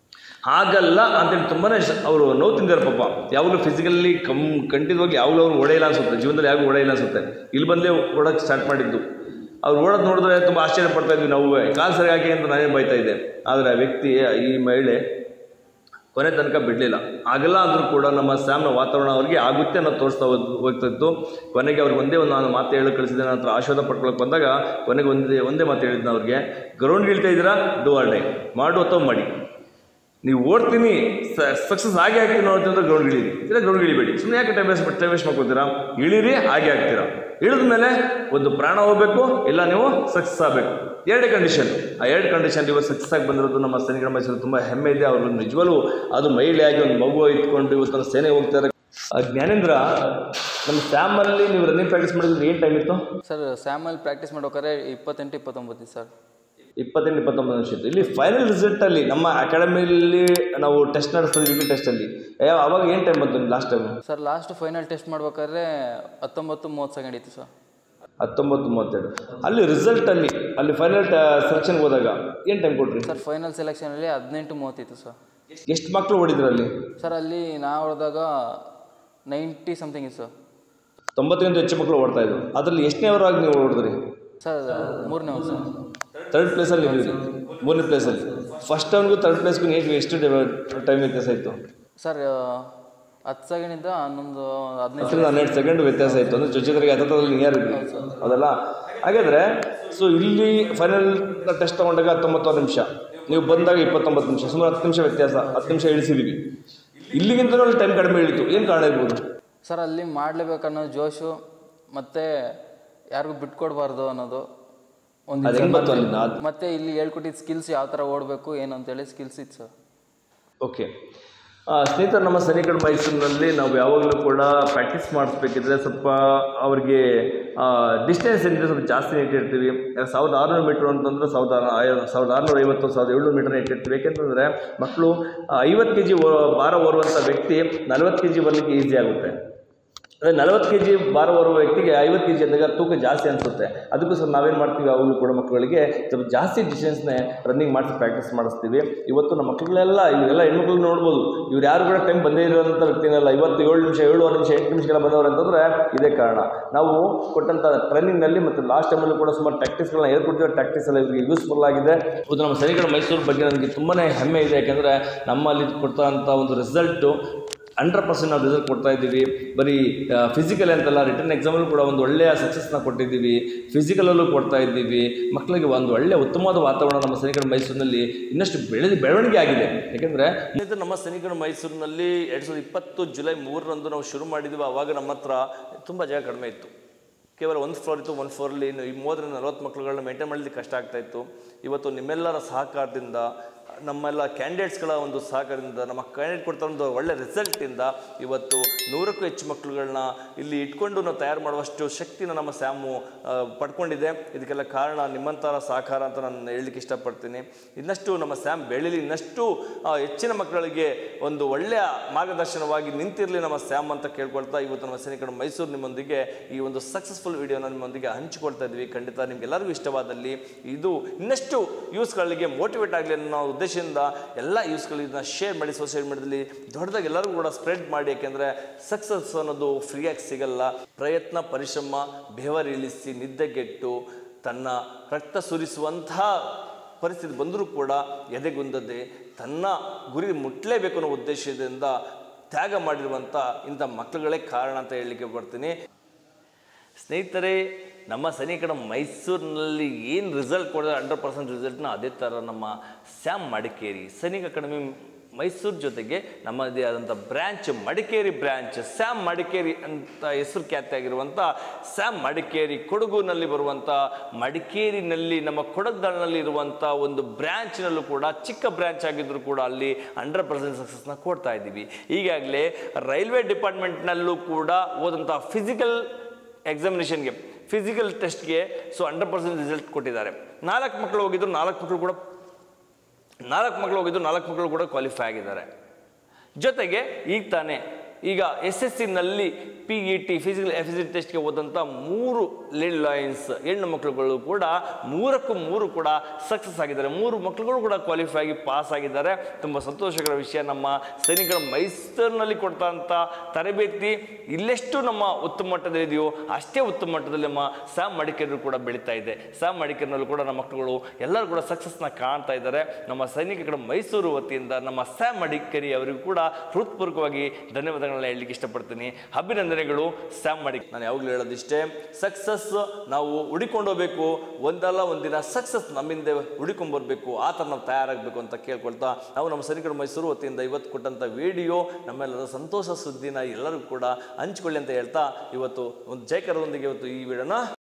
ಆಗಲ್ಲ ಅಂತೇಳಿ ತುಂಬಾನೇ ಅವರು ನೋವು ತಿಂದಾರೆ ಪಾಪ ಯಾವಾಗಲೂ ಫಿಸಿಕಲಿ ಕಮ್ ಖಂಡಿತವಾಗಿ ಯಾವಾಗಲೂ ಅವ್ರು ಓಡೆಯಿಲ್ಲ ಅನ್ಸುತ್ತೆ ಜೀವನದಲ್ಲಿ ಯಾವಾಗಲೂ ಓಡೆಯಿಲ್ಲ ಅನ್ಸುತ್ತೆ ಇಲ್ಲಿ ಬಂದೇ ಓಡೋಕ್ಕೆ ಸ್ಟಾರ್ಟ್ ಮಾಡಿದ್ದು ಅವ್ರು ಓಡೋದು ನೋಡಿದ್ರೆ ತುಂಬ ಆಶ್ಚರ್ಯ ಪಡ್ತಾ ಇದ್ವಿ ನಾವು ಕಾಲು ಸರಿ ಹಾಕಿ ಅಂತ ನಾನೇ ಬೈತಾ ಇದ್ದೆ ಆದರೆ ಆ ವ್ಯಕ್ತಿ ಈ ಮಹಿಳೆ ಕೊನೆ ತನಕ ಬಿಡಲಿಲ್ಲ ಆಗಲ್ಲ ಅಂದರೂ ಕೂಡ ನಮ್ಮ ಸ್ಯಾಮ್ನ ವಾತಾವರಣ ಅವ್ರಿಗೆ ಆಗುತ್ತೆ ಅನ್ನೋದು ತೋರಿಸ್ತಾ ಹೋದ್- ಹೋಗ್ತಾ ಇತ್ತು ಕೊನೆಗೆ ಅವ್ರಿಗೆ ಒಂದೇ ಒಂದು ನಾನು ಮಾತು ಹೇಳಿ ಕಳಿಸಿದೆ ನನ್ನ ಹತ್ರ ಆಶೀರ್ವಾದ ಪಡ್ಕೊಳಕ್ಕೆ ಬಂದಾಗ ಕೊನೆಗೆ ಒಂದೇ ಒಂದೇ ಮಾತು ಹೇಳಿದ್ನ ಅವ್ರಿಗೆ ಗ್ರೌಂಡ್ ಇಳ್ತಾ ಇದ್ದೀರಾ ಡೂ ಆರ್ ಡೈ ಮಾಡು ಅಥವಾ ಮಾಡಿ ನೀವು ಓಡ್ತೀನಿ ಸಕ್ಸಸ್ ಆಗೇ ಆಗ್ತೀನಿ ಅಂತಂದ್ರೆ ಗ್ರೌಂಡ್ ಇಳೀರಿ ಇಲ್ಲ ಗ್ರೌಂಡ್ ಇಳಿಬೇಡಿ ಸುಮ್ಮನೆ ಯಾಕೆ ಟೈಮ್ ವೇಸ್ಟ್ ಟೈಮ್ ವೇಸ್ಟ್ ಮಾಡ್ಕೊತೀರಾ ಇಳೀರಿ ಹಾಗೆ ಆಗ್ತೀರಾ ಇಳಿದ ಮೇಲೆ ಒಂದು ಪ್ರಾಣ ಹೋಗ್ಬೇಕು ಇಲ್ಲ ನೀವು ಸಕ್ಸಸ್ ಆಗಬೇಕು ಎರಡೇ ಕಂಡೀಷನ್ ಆ ಎರಡು ಕಂಡೀಷನ್ ಇವತ್ತು ಸಕ್ಸಸ್ ಆಗಿ ಬಂದಿರೋದು ನಮ್ಮ ಸೈನಿಕರ ಮೈಸೂರು ತುಂಬ ಹೆಮ್ಮೆ ಇದೆ ಅವರು ನಿಜವಲ್ಲೂ ಅದು ಮಹಿಳೆಯಾಗಿ ಒಂದು ಮಗು ಇಟ್ಕೊಂಡು ಇವತ್ತು ನಮ್ಮ ಸೇನೆ ಹೋಗ್ತಾರೆ ಆ ಜ್ಞಾನೇಂದ್ರ ನಮ್ಮ ಸ್ಯಾಮಲ್ಲಿ ನೀವು ರನ್ನಿಂಗ್ ಪ್ರಾಕ್ಟೀಸ್ ಮಾಡಿದ್ರೆ ಏನು ಟೈಮ್ ಇತ್ತು ಸರ್ ಸ್ಯಾಮಲ್ಲಿ ಪ್ರಾಕ್ಟೀಸ್ ಮಾಡ್ಬೇಕಾದ್ರೆ ಇಪ್ಪತ್ತೆಂಟು ಇಪ್ಪತ್ತೊಂಬತ್ತು ಸರ್ ಇಪ್ಪತ್ತೆಂಟು ಇಪ್ಪತ್ತೊಂಬತ್ತು ನಿಮಿಷ ಇತ್ತು ಇಲ್ಲಿ ಫೈನಲ್ ರಿಸಲ್ಟಲ್ಲಿ ನಮ್ಮ ಅಕಾಡೆಮಿಯಲ್ಲಿ ನಾವು ಟೆಸ್ಟ್ ನಡೆಸ್ತೀವಿ ವೀಕ್ಲಿ ಟೆಸ್ಟಲ್ಲಿ ಯಾವ ಅವಾಗ ಏನು ಟೈಮ್ ಬಂತು last time sir last final test ಮಾಡ್ಬೇಕಾದ್ರೆ ಹತ್ತೊಂಬತ್ತು ಮೂವತ್ತು ಸೆಕೆಂಡ್ ಇತ್ತು ಸರ್ ಹತ್ತೊಂಬತ್ತು ಮೂವತ್ತೆರಡು ಅಲ್ಲಿ ರಿಸಲ್ಟಲ್ಲಿ ಅಲ್ಲಿ ಫೈನಲ್ ಸೆಲೆಕ್ಷನ್ಗೆ ಹೋದಾಗ ಏನು ಟೈಮ್ ಕೊಟ್ರಿ ಸರ್ ಫೈನಲ್ ಸೆಲೆಕ್ಷನಲ್ಲಿ ಹದಿನೆಂಟು ಮೂವತ್ತಿತ್ತು ಸರ್ ಎಷ್ಟು ಮಕ್ಕಳು ಓಡಿದ್ರು ಅಲ್ಲಿ ಸರ್ ಅಲ್ಲಿ ನಾವು ಹೊಡೆದಾಗ ನೈಂಟಿ ಸಮಥಿಂಗ್ ಇತ್ತು ಸರ್ ತೊಂಬತ್ತಕ್ಕಿಂತ ಹೆಚ್ಚು ಮಕ್ಕಳು ಓಡ್ತಾ ಇದ್ರು ಅದರಲ್ಲಿ ಎಷ್ಟನೇ ಅವರಾಗಿ ನೀವು ಓಡಿದ್ರಿ ಸರ್ ಮೂರನೇ ವರ್ಷ ತರ್ಡ್ ಪ್ಲೇಸಲ್ಲಿ ಇದ್ದೀರಿ ಮೂರನೇ ಪ್ಲೇಸಲ್ಲಿ ಫಸ್ಟ್ ಟೈಮ್ಗೂ ತರ್ಡ್ ಪ್ಲೇಸ್ಗೂ ಎಷ್ಟು ಎಷ್ಟು ಟೈಮ್ ವ್ಯತ್ಯಾಸ ಇತ್ತು ಸರ್ ಹತ್ತು ಸೆಕೆಂಡಿಂದ ಹನ್ನೊಂದು ಹದಿನೈದು ಹತ್ತರಿಂದ ಹನ್ನೆರಡು ಸೆಕೆಂಡ್ ವ್ಯತ್ಯಾಸ ಇತ್ತು ಅಂದರೆ ಜೊತೆಗೆ ಹತ್ತರಲ್ಲಿ ನಿಯರ್ ಇದ್ವಿ ಅದಲ್ಲ ಹಾಗಾದರೆ ಸೊ ಇಲ್ಲಿ ಫೈನಲ್ ಟೆಸ್ಟ್ ತೊಗೊಂಡಾಗ ಹತ್ತೊಂಬತ್ತು ನಿಮಿಷ ನೀವು ಬಂದಾಗ ಇಪ್ಪತ್ತೊಂಬತ್ತು ನಿಮಿಷ ಸುಮಾರು ಹತ್ತು ನಿಮಿಷ ವ್ಯತ್ಯಾಸ ಹತ್ತು ನಿಮಿಷ ಇಳಿಸಿದ್ದೀವಿ ಇಲ್ಲಿಗಿಂತಲೂ ಅಲ್ಲಿ ಟೈಮ್ ಕಡಿಮೆ ಇಳಿತು ಏನು ಕಾರಣ ಇರ್ಬೋದು ಸರ್ ಅಲ್ಲಿ ಮಾಡಲೇಬೇಕನ್ನೋ ಜೋಶು ಮತ್ತು ಯಾರಿಗೂ ಬಿಟ್ಕೊಡ್ಬಾರ್ದು ಅನ್ನೋದು ಒಂದು ಅದು ಹೆಂಗೆ ಬಂತು ಅಲ್ಲಿಂದ ಅದು ಮತ್ತು ಇಲ್ಲಿ ಹೇಳ್ಕೊಟ್ಟಿದ್ದ ಸ್ಕಿಲ್ಸ್ ಯಾವ ಥರ ಓಡಬೇಕು ಏನು ಅಂತೇಳಿ ಸ್ಕಿಲ್ಸ್ ಇತ್ತು ಸರ್ ಓಕೆ ಸ್ನೇಹಿತರು ನಮ್ಮ ಸನಿಕಡ್ ಮೈಸೂರಿನಲ್ಲಿ ನಾವು ಯಾವಾಗಲೂ ಕೂಡ ಪ್ರಾಕ್ಟೀಸ್ ಮಾಡಿಸ್ಬೇಕಿದ್ರೆ ಸ್ವಲ್ಪ ಅವ್ರಿಗೆ ಡಿಸ್ಟೆನ್ಸ್ ಏನಿದೆ ಸ್ವಲ್ಪ ಜಾಸ್ತಿ ಇಟ್ಟಿರ್ತೀವಿ ಸಾವಿರದ ಆರುನೂರು ಮೀಟ್ರ್ ಅಂತಂದ್ರೆ ಸಾವಿರದ ಆರು- ಸಾವಿರದ ಆರುನೂರ ಐವತ್ತು ಸಾವಿರದ ಏಳ್ನೂರು ಮೀಟರ್ ಇಟ್ಟಿರ್ತೀವಿ ಯಾಕೆಂತಂದರೆ ಮಕ್ಕಳು ಐವತ್ತು ಕೆ ಜಿ ಭಾರ ಹೊರುವಂಥ ವ್ಯಕ್ತಿ ನಲವತ್ತು ಕೆ ಜಿ ಬರಲಿಕ್ಕೆ ಈಸಿ ಆಗುತ್ತೆ ಅದೇ ನಲವತ್ತು ಕೆ ಜಿ ಭಾರ ಹೊರುವ ವ್ಯಕ್ತಿಗೆ ಐವತ್ತು ಕೆ ಜಿ ಅಂದಾಗ ತೂಕ ಜಾಸ್ತಿ ಅನಿಸುತ್ತೆ ಅದಕ್ಕೋಸ್ಕರ ನಾವೇನು ಮಾಡ್ತೀವಿ ಅವಾಗಲೂ ಕೂಡ ಮಕ್ಕಳಿಗೆ ಸ್ವಲ್ಪ ಜಾಸ್ತಿ ಡಿಸ್ಟೆನ್ಸ್ನೇ ರನ್ನಿಂಗ್ ಮಾಡಿಸಿ ಪ್ರಾಕ್ಟೀಸ್ ಮಾಡಿಸ್ತೀವಿ ಇವತ್ತು ನಮ್ಮ ಮಕ್ಕಳೆಲ್ಲ ಇವರೆಲ್ಲ ಹೆಣ್ಮಕ್ಳು ನೋಡ್ಬೋದು ಇವ್ರು ಯಾರು ಕೂಡ ಟೈಮ್ ಬಂದೇ ಇರೋಂಥ ವ್ಯಕ್ತಿನಲ್ಲ ಇವತ್ತು ಏಳು ನಿಮಿಷ ಏಳುವರೆ ನಿಮಿಷ ಎಂಟು ನಿಮಿಷಗಳ ಬಂದವರು ಅಂತಂದರೆ ಇದೇ ಕಾರಣ ನಾವು ಕೊಟ್ಟಂಥ ಟ್ರೈನಿಂಗ್ನಲ್ಲಿ ಮತ್ತು ಲಾಸ್ಟ್ ಟೈಮಲ್ಲೂ ಕೂಡ ಸುಮಾರು ಟ್ಯಾಕ್ಟಿಕ್ಸ್ಗಳನ್ನ ಹೇಳ್ಕೊಡ್ತೀವಿ ಟ್ಯಾಕ್ಟಿಕ್ಸ್ ಎಲ್ಲ ಇವರಿಗೆ ಯೂಸ್ಫುಲ್ ಆಗಿದೆ ಇದು ನಮ್ಮ ಸೈನಿಕರ ಮೈಸೂರು ಬಗ್ಗೆ ನನಗೆ ತುಂಬಾ ಹೆಮ್ಮೆ ಇದೆ ಯಾಕೆಂದರೆ ನಮ್ಮಲ್ಲಿ ಕೊಡ್ತಾ ಅಂಥ ಒಂದು ರಿಸಲ್ಟು ಹಂಡ್ರೆಡ್ ಪರ್ಸೆಂಟ್ ನಾವು ರಿಸಲ್ಟ್ ಕೊಡ್ತಾ ಇದ್ದೀವಿ ಬರೀ ಫಿಸಿಕಲ್ ಅಂತಲ್ಲ ರಿಟರ್ನ್ ಎಕ್ಸಾಮಲ್ಲೂ ಕೂಡ ಒಂದು ಒಳ್ಳೆಯ ಸಕ್ಸಸ್ನ ಕೊಟ್ಟಿದ್ದೀವಿ ಫಿಸಿಕಲಲ್ಲೂ ಕೊಡ್ತಾ ಇದ್ದೀವಿ ಮಕ್ಕಳಿಗೆ ಒಂದು ಒಳ್ಳೆಯ ಉತ್ತಮವಾದ ವಾತಾವರಣ ನಮ್ಮ ಸೈನಿಕರ ಮೈಸೂರಿನಲ್ಲಿ ಇನ್ನಷ್ಟು ಬೆಳೆದು ಬೆಳವಣಿಗೆ ಆಗಿದೆ ಯಾಕೆಂದರೆ ಇದು ನಮ್ಮ ಸೈನಿಕರ ಮೈಸೂರಿನಲ್ಲಿ ಎರಡು ಸಾವಿರದ ಇಪ್ಪತ್ತು ಜುಲೈ ಮೂರರಂದು ನಾವು ಶುರು ಮಾಡಿದ್ವಿ ಆವಾಗ ನಮ್ಮ ಹತ್ರ ತುಂಬ ಜಾಗ ಕಡಿಮೆ ಇತ್ತು ಕೇವಲ ಒಂದು ಫ್ಲೋರ್ ಇತ್ತು ಒಂದು ಫ್ಲೋರಲ್ಲಿ ಈ ಮೂವತ್ತರಿಂದ ನಲವತ್ತು ಮಕ್ಕಳುಗಳನ್ನ ಮೇಂಟೈನ್ ಮಾಡಲಿಕ್ಕೆ ಕಷ್ಟ ಆಗ್ತಾ ಇತ್ತು ಇವತ್ತು ನಿಮ್ಮೆಲ್ಲರ ಸಹಕಾರದಿಂದ ನಮ್ಮೆಲ್ಲ ಕ್ಯಾಂಡಿಡೇಟ್ಸ್ಗಳ ಒಂದು ಸಹಕಾರದಿಂದ ನಮ್ಮ ಕ್ಯಾಂಡಿಡೇಟ್ ಕೊಡ್ತಾ ಒಂದು ಒಳ್ಳೆ ರಿಸಲ್ಟಿಂದ ಇವತ್ತು ನೂರಕ್ಕೂ ಹೆಚ್ಚು ಮಕ್ಕಳುಗಳನ್ನ ಇಲ್ಲಿ ಇಟ್ಕೊಂಡು ನಾವು ತಯಾರು ಮಾಡುವಷ್ಟು ಶಕ್ತಿನ ನಮ್ಮ ಸ್ಯಾಮು ಆ, ಪಡ್ಕೊಂಡಿದೆ ಇದಕ್ಕೆಲ್ಲ ಕಾರಣ ನಿಮ್ಮಂಥರ ಸಹಕಾರ ಅಂತ ನಾನು ಹೇಳಲಿಕ್ಕೆ ಇಷ್ಟಪಡ್ತೀನಿ ಇನ್ನಷ್ಟು ನಮ್ಮ ಸ್ಯಾಮ್ ಬೆಳೀಲಿ ಇನ್ನಷ್ಟು ಆ, ಹೆಚ್ಚಿನ ಮಕ್ಕಳಿಗೆ ಒಂದು ಒಳ್ಳೆಯ ಮಾರ್ಗದರ್ಶನವಾಗಿ ನಿಂತಿರಲಿ ನಮ್ಮ ಸ್ಯಾಮ್ ಅಂತ ಕೇಳ್ಕೊಳ್ತಾ ಇವತ್ತು ನಮ್ಮ ಸೈನಿಕರು ಮೈಸೂರು ನಿಮ್ಮೊಂದಿಗೆ ಈ ಒಂದು ಸಕ್ಸಸ್ಫುಲ್ ವಿಡಿಯೋನ ನಿಮ್ಮೊಂದಿಗೆ ಹಂಚಿಕೊಳ್ತಾ ಇದ್ವಿ ಖಂಡಿತ ನಿಮ್ಗೆಲ್ಲರಿಗೂ ಇಷ್ಟವಾದಲ್ಲಿ ಇದು ಇನ್ನಷ್ಟು ಯೂಸ್ಗಳಿಗೆ ಮೋಟಿವೇಟ್ ಆಗಲಿ ಅನ್ನೋ ಉದ್ದೇಶದಿಂದ ಎಲ್ಲ ಯೂಸ್ಗಳು ಇದನ್ನ ಶೇರ್ ಮಾಡಿ ಸೋಷಿಯಲ್ ಮೀಡಿಯಾದಲ್ಲಿ ದೊಡ್ಡದಾಗಿ ಎಲ್ಲರಿಗೂ ಕೂಡ ಸ್ಪ್ರೆಡ್ ಮಾಡಿ ಯಾಕೆಂದರೆ ಸಕ್ಸಸ್ ಅನ್ನೋದು ಫ್ರೀಯಾಗಿ ಸಿಗಲ್ಲ ಪ್ರಯತ್ನ ಪರಿಶ್ರಮ ಬೆವರಿಳಿಸಿ ನಿದ್ದೆಗೆಟ್ಟು ತನ್ನ ರಕ್ತ ಸುರಿಸುವಂತಹ ಪರಿಸ್ಥಿತಿ ಬಂದರೂ ಕೂಡ ಎದೆಗುಂದದೆ ತನ್ನ ಗುರಿ ಮುಟ್ಟಲೇಬೇಕು ಅನ್ನೋ ಉದ್ದೇಶದಿಂದ ತ್ಯಾಗ ಮಾಡಿರುವಂಥ ಇಂಥ ಮಕ್ಕಳುಗಳೇ ಕಾರಣ ಅಂತ ಹೇಳಲಿಕ್ಕೆ ಬರ್ತೀನಿ ಸ್ನೇಹಿತರೆ ನಮ್ಮ ಸೈನಿಕರ ಮೈಸೂರಿನಲ್ಲಿ ಏನು ರಿಸಲ್ಟ್ ಕೊಡಿದ್ರೆ ಹಂಡ್ರೆಡ್ ಪರ್ಸೆಂಟ್ ರಿಸಲ್ಟ್ನ ಅದೇ ಥರ ನಮ್ಮ ಸ್ಯಾಮ್ ಮಡಿಕೇರಿ ಸೈನಿಕ ಅಕಾಡೆಮಿ ಮೈಸೂರು ಜೊತೆಗೆ ನಮ್ಮದೇ ಆದಂಥ branch Madikeri branch Sam Madikeri ಅಂತ ಹೆಸರು ಖ್ಯಾತಿಯಾಗಿರುವಂಥ ಸ್ಯಾಮ್ ಮಡಿಕೇರಿ ಕೊಡಗುನಲ್ಲಿ ಬರುವಂಥ ಮಡಿಕೇರಿನಲ್ಲಿ ನಮ್ಮ ಕೊಡಗ್ದಳ್ನಲ್ಲಿ ಇರುವಂಥ ಒಂದು ಬ್ರ್ಯಾಂಚ್ನಲ್ಲೂ ಕೂಡ ಚಿಕ್ಕ ಬ್ರ್ಯಾಂಚ್ ಆಗಿದ್ದರೂ ಕೂಡ ಅಲ್ಲಿ ಹಂಡ್ರೆಡ್ ಪರ್ಸೆಂಟ್ ಸಕ್ಸಸ್ನ ಕೊಡ್ತಾ ಇದ್ದೀವಿ ಈಗಾಗಲೇ ರೈಲ್ವೆ ಡಿಪಾರ್ಟ್ಮೆಂಟ್ನಲ್ಲೂ ಕೂಡ ಹೋದಂಥ ಫಿಸಿಕಲ್ ಎಕ್ಸಾಮಿನೇಷನ್ಗೆ ಫಿಸಿಕಲ್ ಟೆಸ್ಟ್ಗೆ ಸೊ ಹಂಡ್ರೆಡ್ ಪರ್ಸೆಂಟ್ ರಿಸಲ್ಟ್ ಕೊಟ್ಟಿದ್ದಾರೆ ನಾಲ್ಕು ಮಕ್ಕಳು ಹೋಗಿದ್ರು ನಾಲ್ಕು ಮಕ್ಕಳು ಕೂಡ ನಾಲ್ಕು ಮಕ್ಕಳು ಹೋಗಿದ್ರು ನಾಲ್ಕು ಮಕ್ಕಳು ಕೂಡ ಕ್ವಾಲಿಫೈ ಆಗಿದ್ದಾರೆ ಜೊತೆಗೆ ಈಗ ತಾನೇ ಈಗ ಎಸ್ ಎಸ್ ಸಿನಲ್ಲಿ ಪಿ ಇ ಟಿ ಫಿಸಿಕಲ್ ಎಫಿಸಿಟಿ ಟೆಸ್ಟ್ಗೆ ಹೋದಂಥ ಮೂರು ಲೇಡ್ ಲೈನ್ಸ್ ಹೆಣ್ಣು ಮಕ್ಕಳುಗಳು ಕೂಡ ಮೂರಕ್ಕೂ ಮೂರು ಕೂಡ ಸಕ್ಸಸ್ ಆಗಿದ್ದಾರೆ ಮೂರು ಮಕ್ಕಳುಗಳು ಕೂಡ ಕ್ವಾಲಿಫೈ ಆಗಿ ಪಾಸ್ ಆಗಿದ್ದಾರೆ ತುಂಬ ಸಂತೋಷಕರ ವಿಷಯ ನಮ್ಮ ಸೈನಿಕರ ಮೈಸೂರಿನಲ್ಲಿ ಕೊಡ್ತಂಥ ತರಬೇತಿ ಇಲ್ಲೆಷ್ಟು ನಮ್ಮ ಉತ್ತಮ ಮಟ್ಟದಲ್ಲಿದೆಯೋ ಅಷ್ಟೇ ಉತ್ತಮ ಮಟ್ಟದಲ್ಲಿ ನಮ್ಮ ಸ್ಯಾಮ್ ಮಡಿಕೇರಿ ಕೂಡ ಬೆಳೀತಾ ಇದೆ ಸ್ಯಾಮ್ ಮಡಿಕೇರಿನಲ್ಲೂ ಕೂಡ ನಮ್ಮ ಮಕ್ಕಳುಗಳು ಎಲ್ಲರೂ ಕೂಡ ಸಕ್ಸಸ್ನ ಕಾಣ್ತಾ ಇದ್ದಾರೆ ನಮ್ಮ ಸೈನಿಕರ ಮೈಸೂರು ವತಿಯಿಂದ ನಮ್ಮ ಸ್ಯಾಮ್ ಮಡಿಕೇರಿ ಅವರಿಗೂ ಕೂಡ ಹೃತ್ಪೂರ್ವಕವಾಗಿ ಧನ್ಯವಾದಗಳನ್ನ ಹೇಳಲಿಕ್ಕೆ ಇಷ್ಟಪಡ್ತೀನಿ ಅಭಿನಂದನೆಗಳು ಸ್ಯಾಮ್ ಮಡಿ ನಾನು ಯಾವಾಗಲೂ ಹೇಳೋದಿಷ್ಟೇ ಸಕ್ಸಸ್ ನಾವು ಹುಡಿಕೊಂಡು ಹೋಗ್ಬೇಕು ಒಂದಲ್ಲ ಒಂದಿನ ಸಕ್ಸಸ್ ನಮ್ಮಿಂದ ಹುಡಿಕೊಂಡ್ಬರ್ಬೇಕು ಆ ಥರ ನಾವು ತಯಾರಾಗಬೇಕು ಅಂತ ಕೇಳ್ಕೊಳ್ತಾ ನಾವು ನಮ್ಮ ಸೈನಿಕರ ಮೈಸೂರು ವತಿಯಿಂದ ಇವತ್ತು ಕೊಟ್ಟಂಥ ವಿಡಿಯೋ ನಮ್ಮೆಲ್ಲರ ಸಂತೋಷ ಸುದ್ದಿನ ಎಲ್ಲರಿಗೂ ಕೂಡ ಹಂಚ್ಕೊಳ್ಳಿ ಅಂತ ಹೇಳ್ತಾ ಇವತ್ತು ಒಂದು ಜಯಕರದೊಂದಿಗೆ ಇವತ್ತು ಈ ವಿಡಿಯೋನ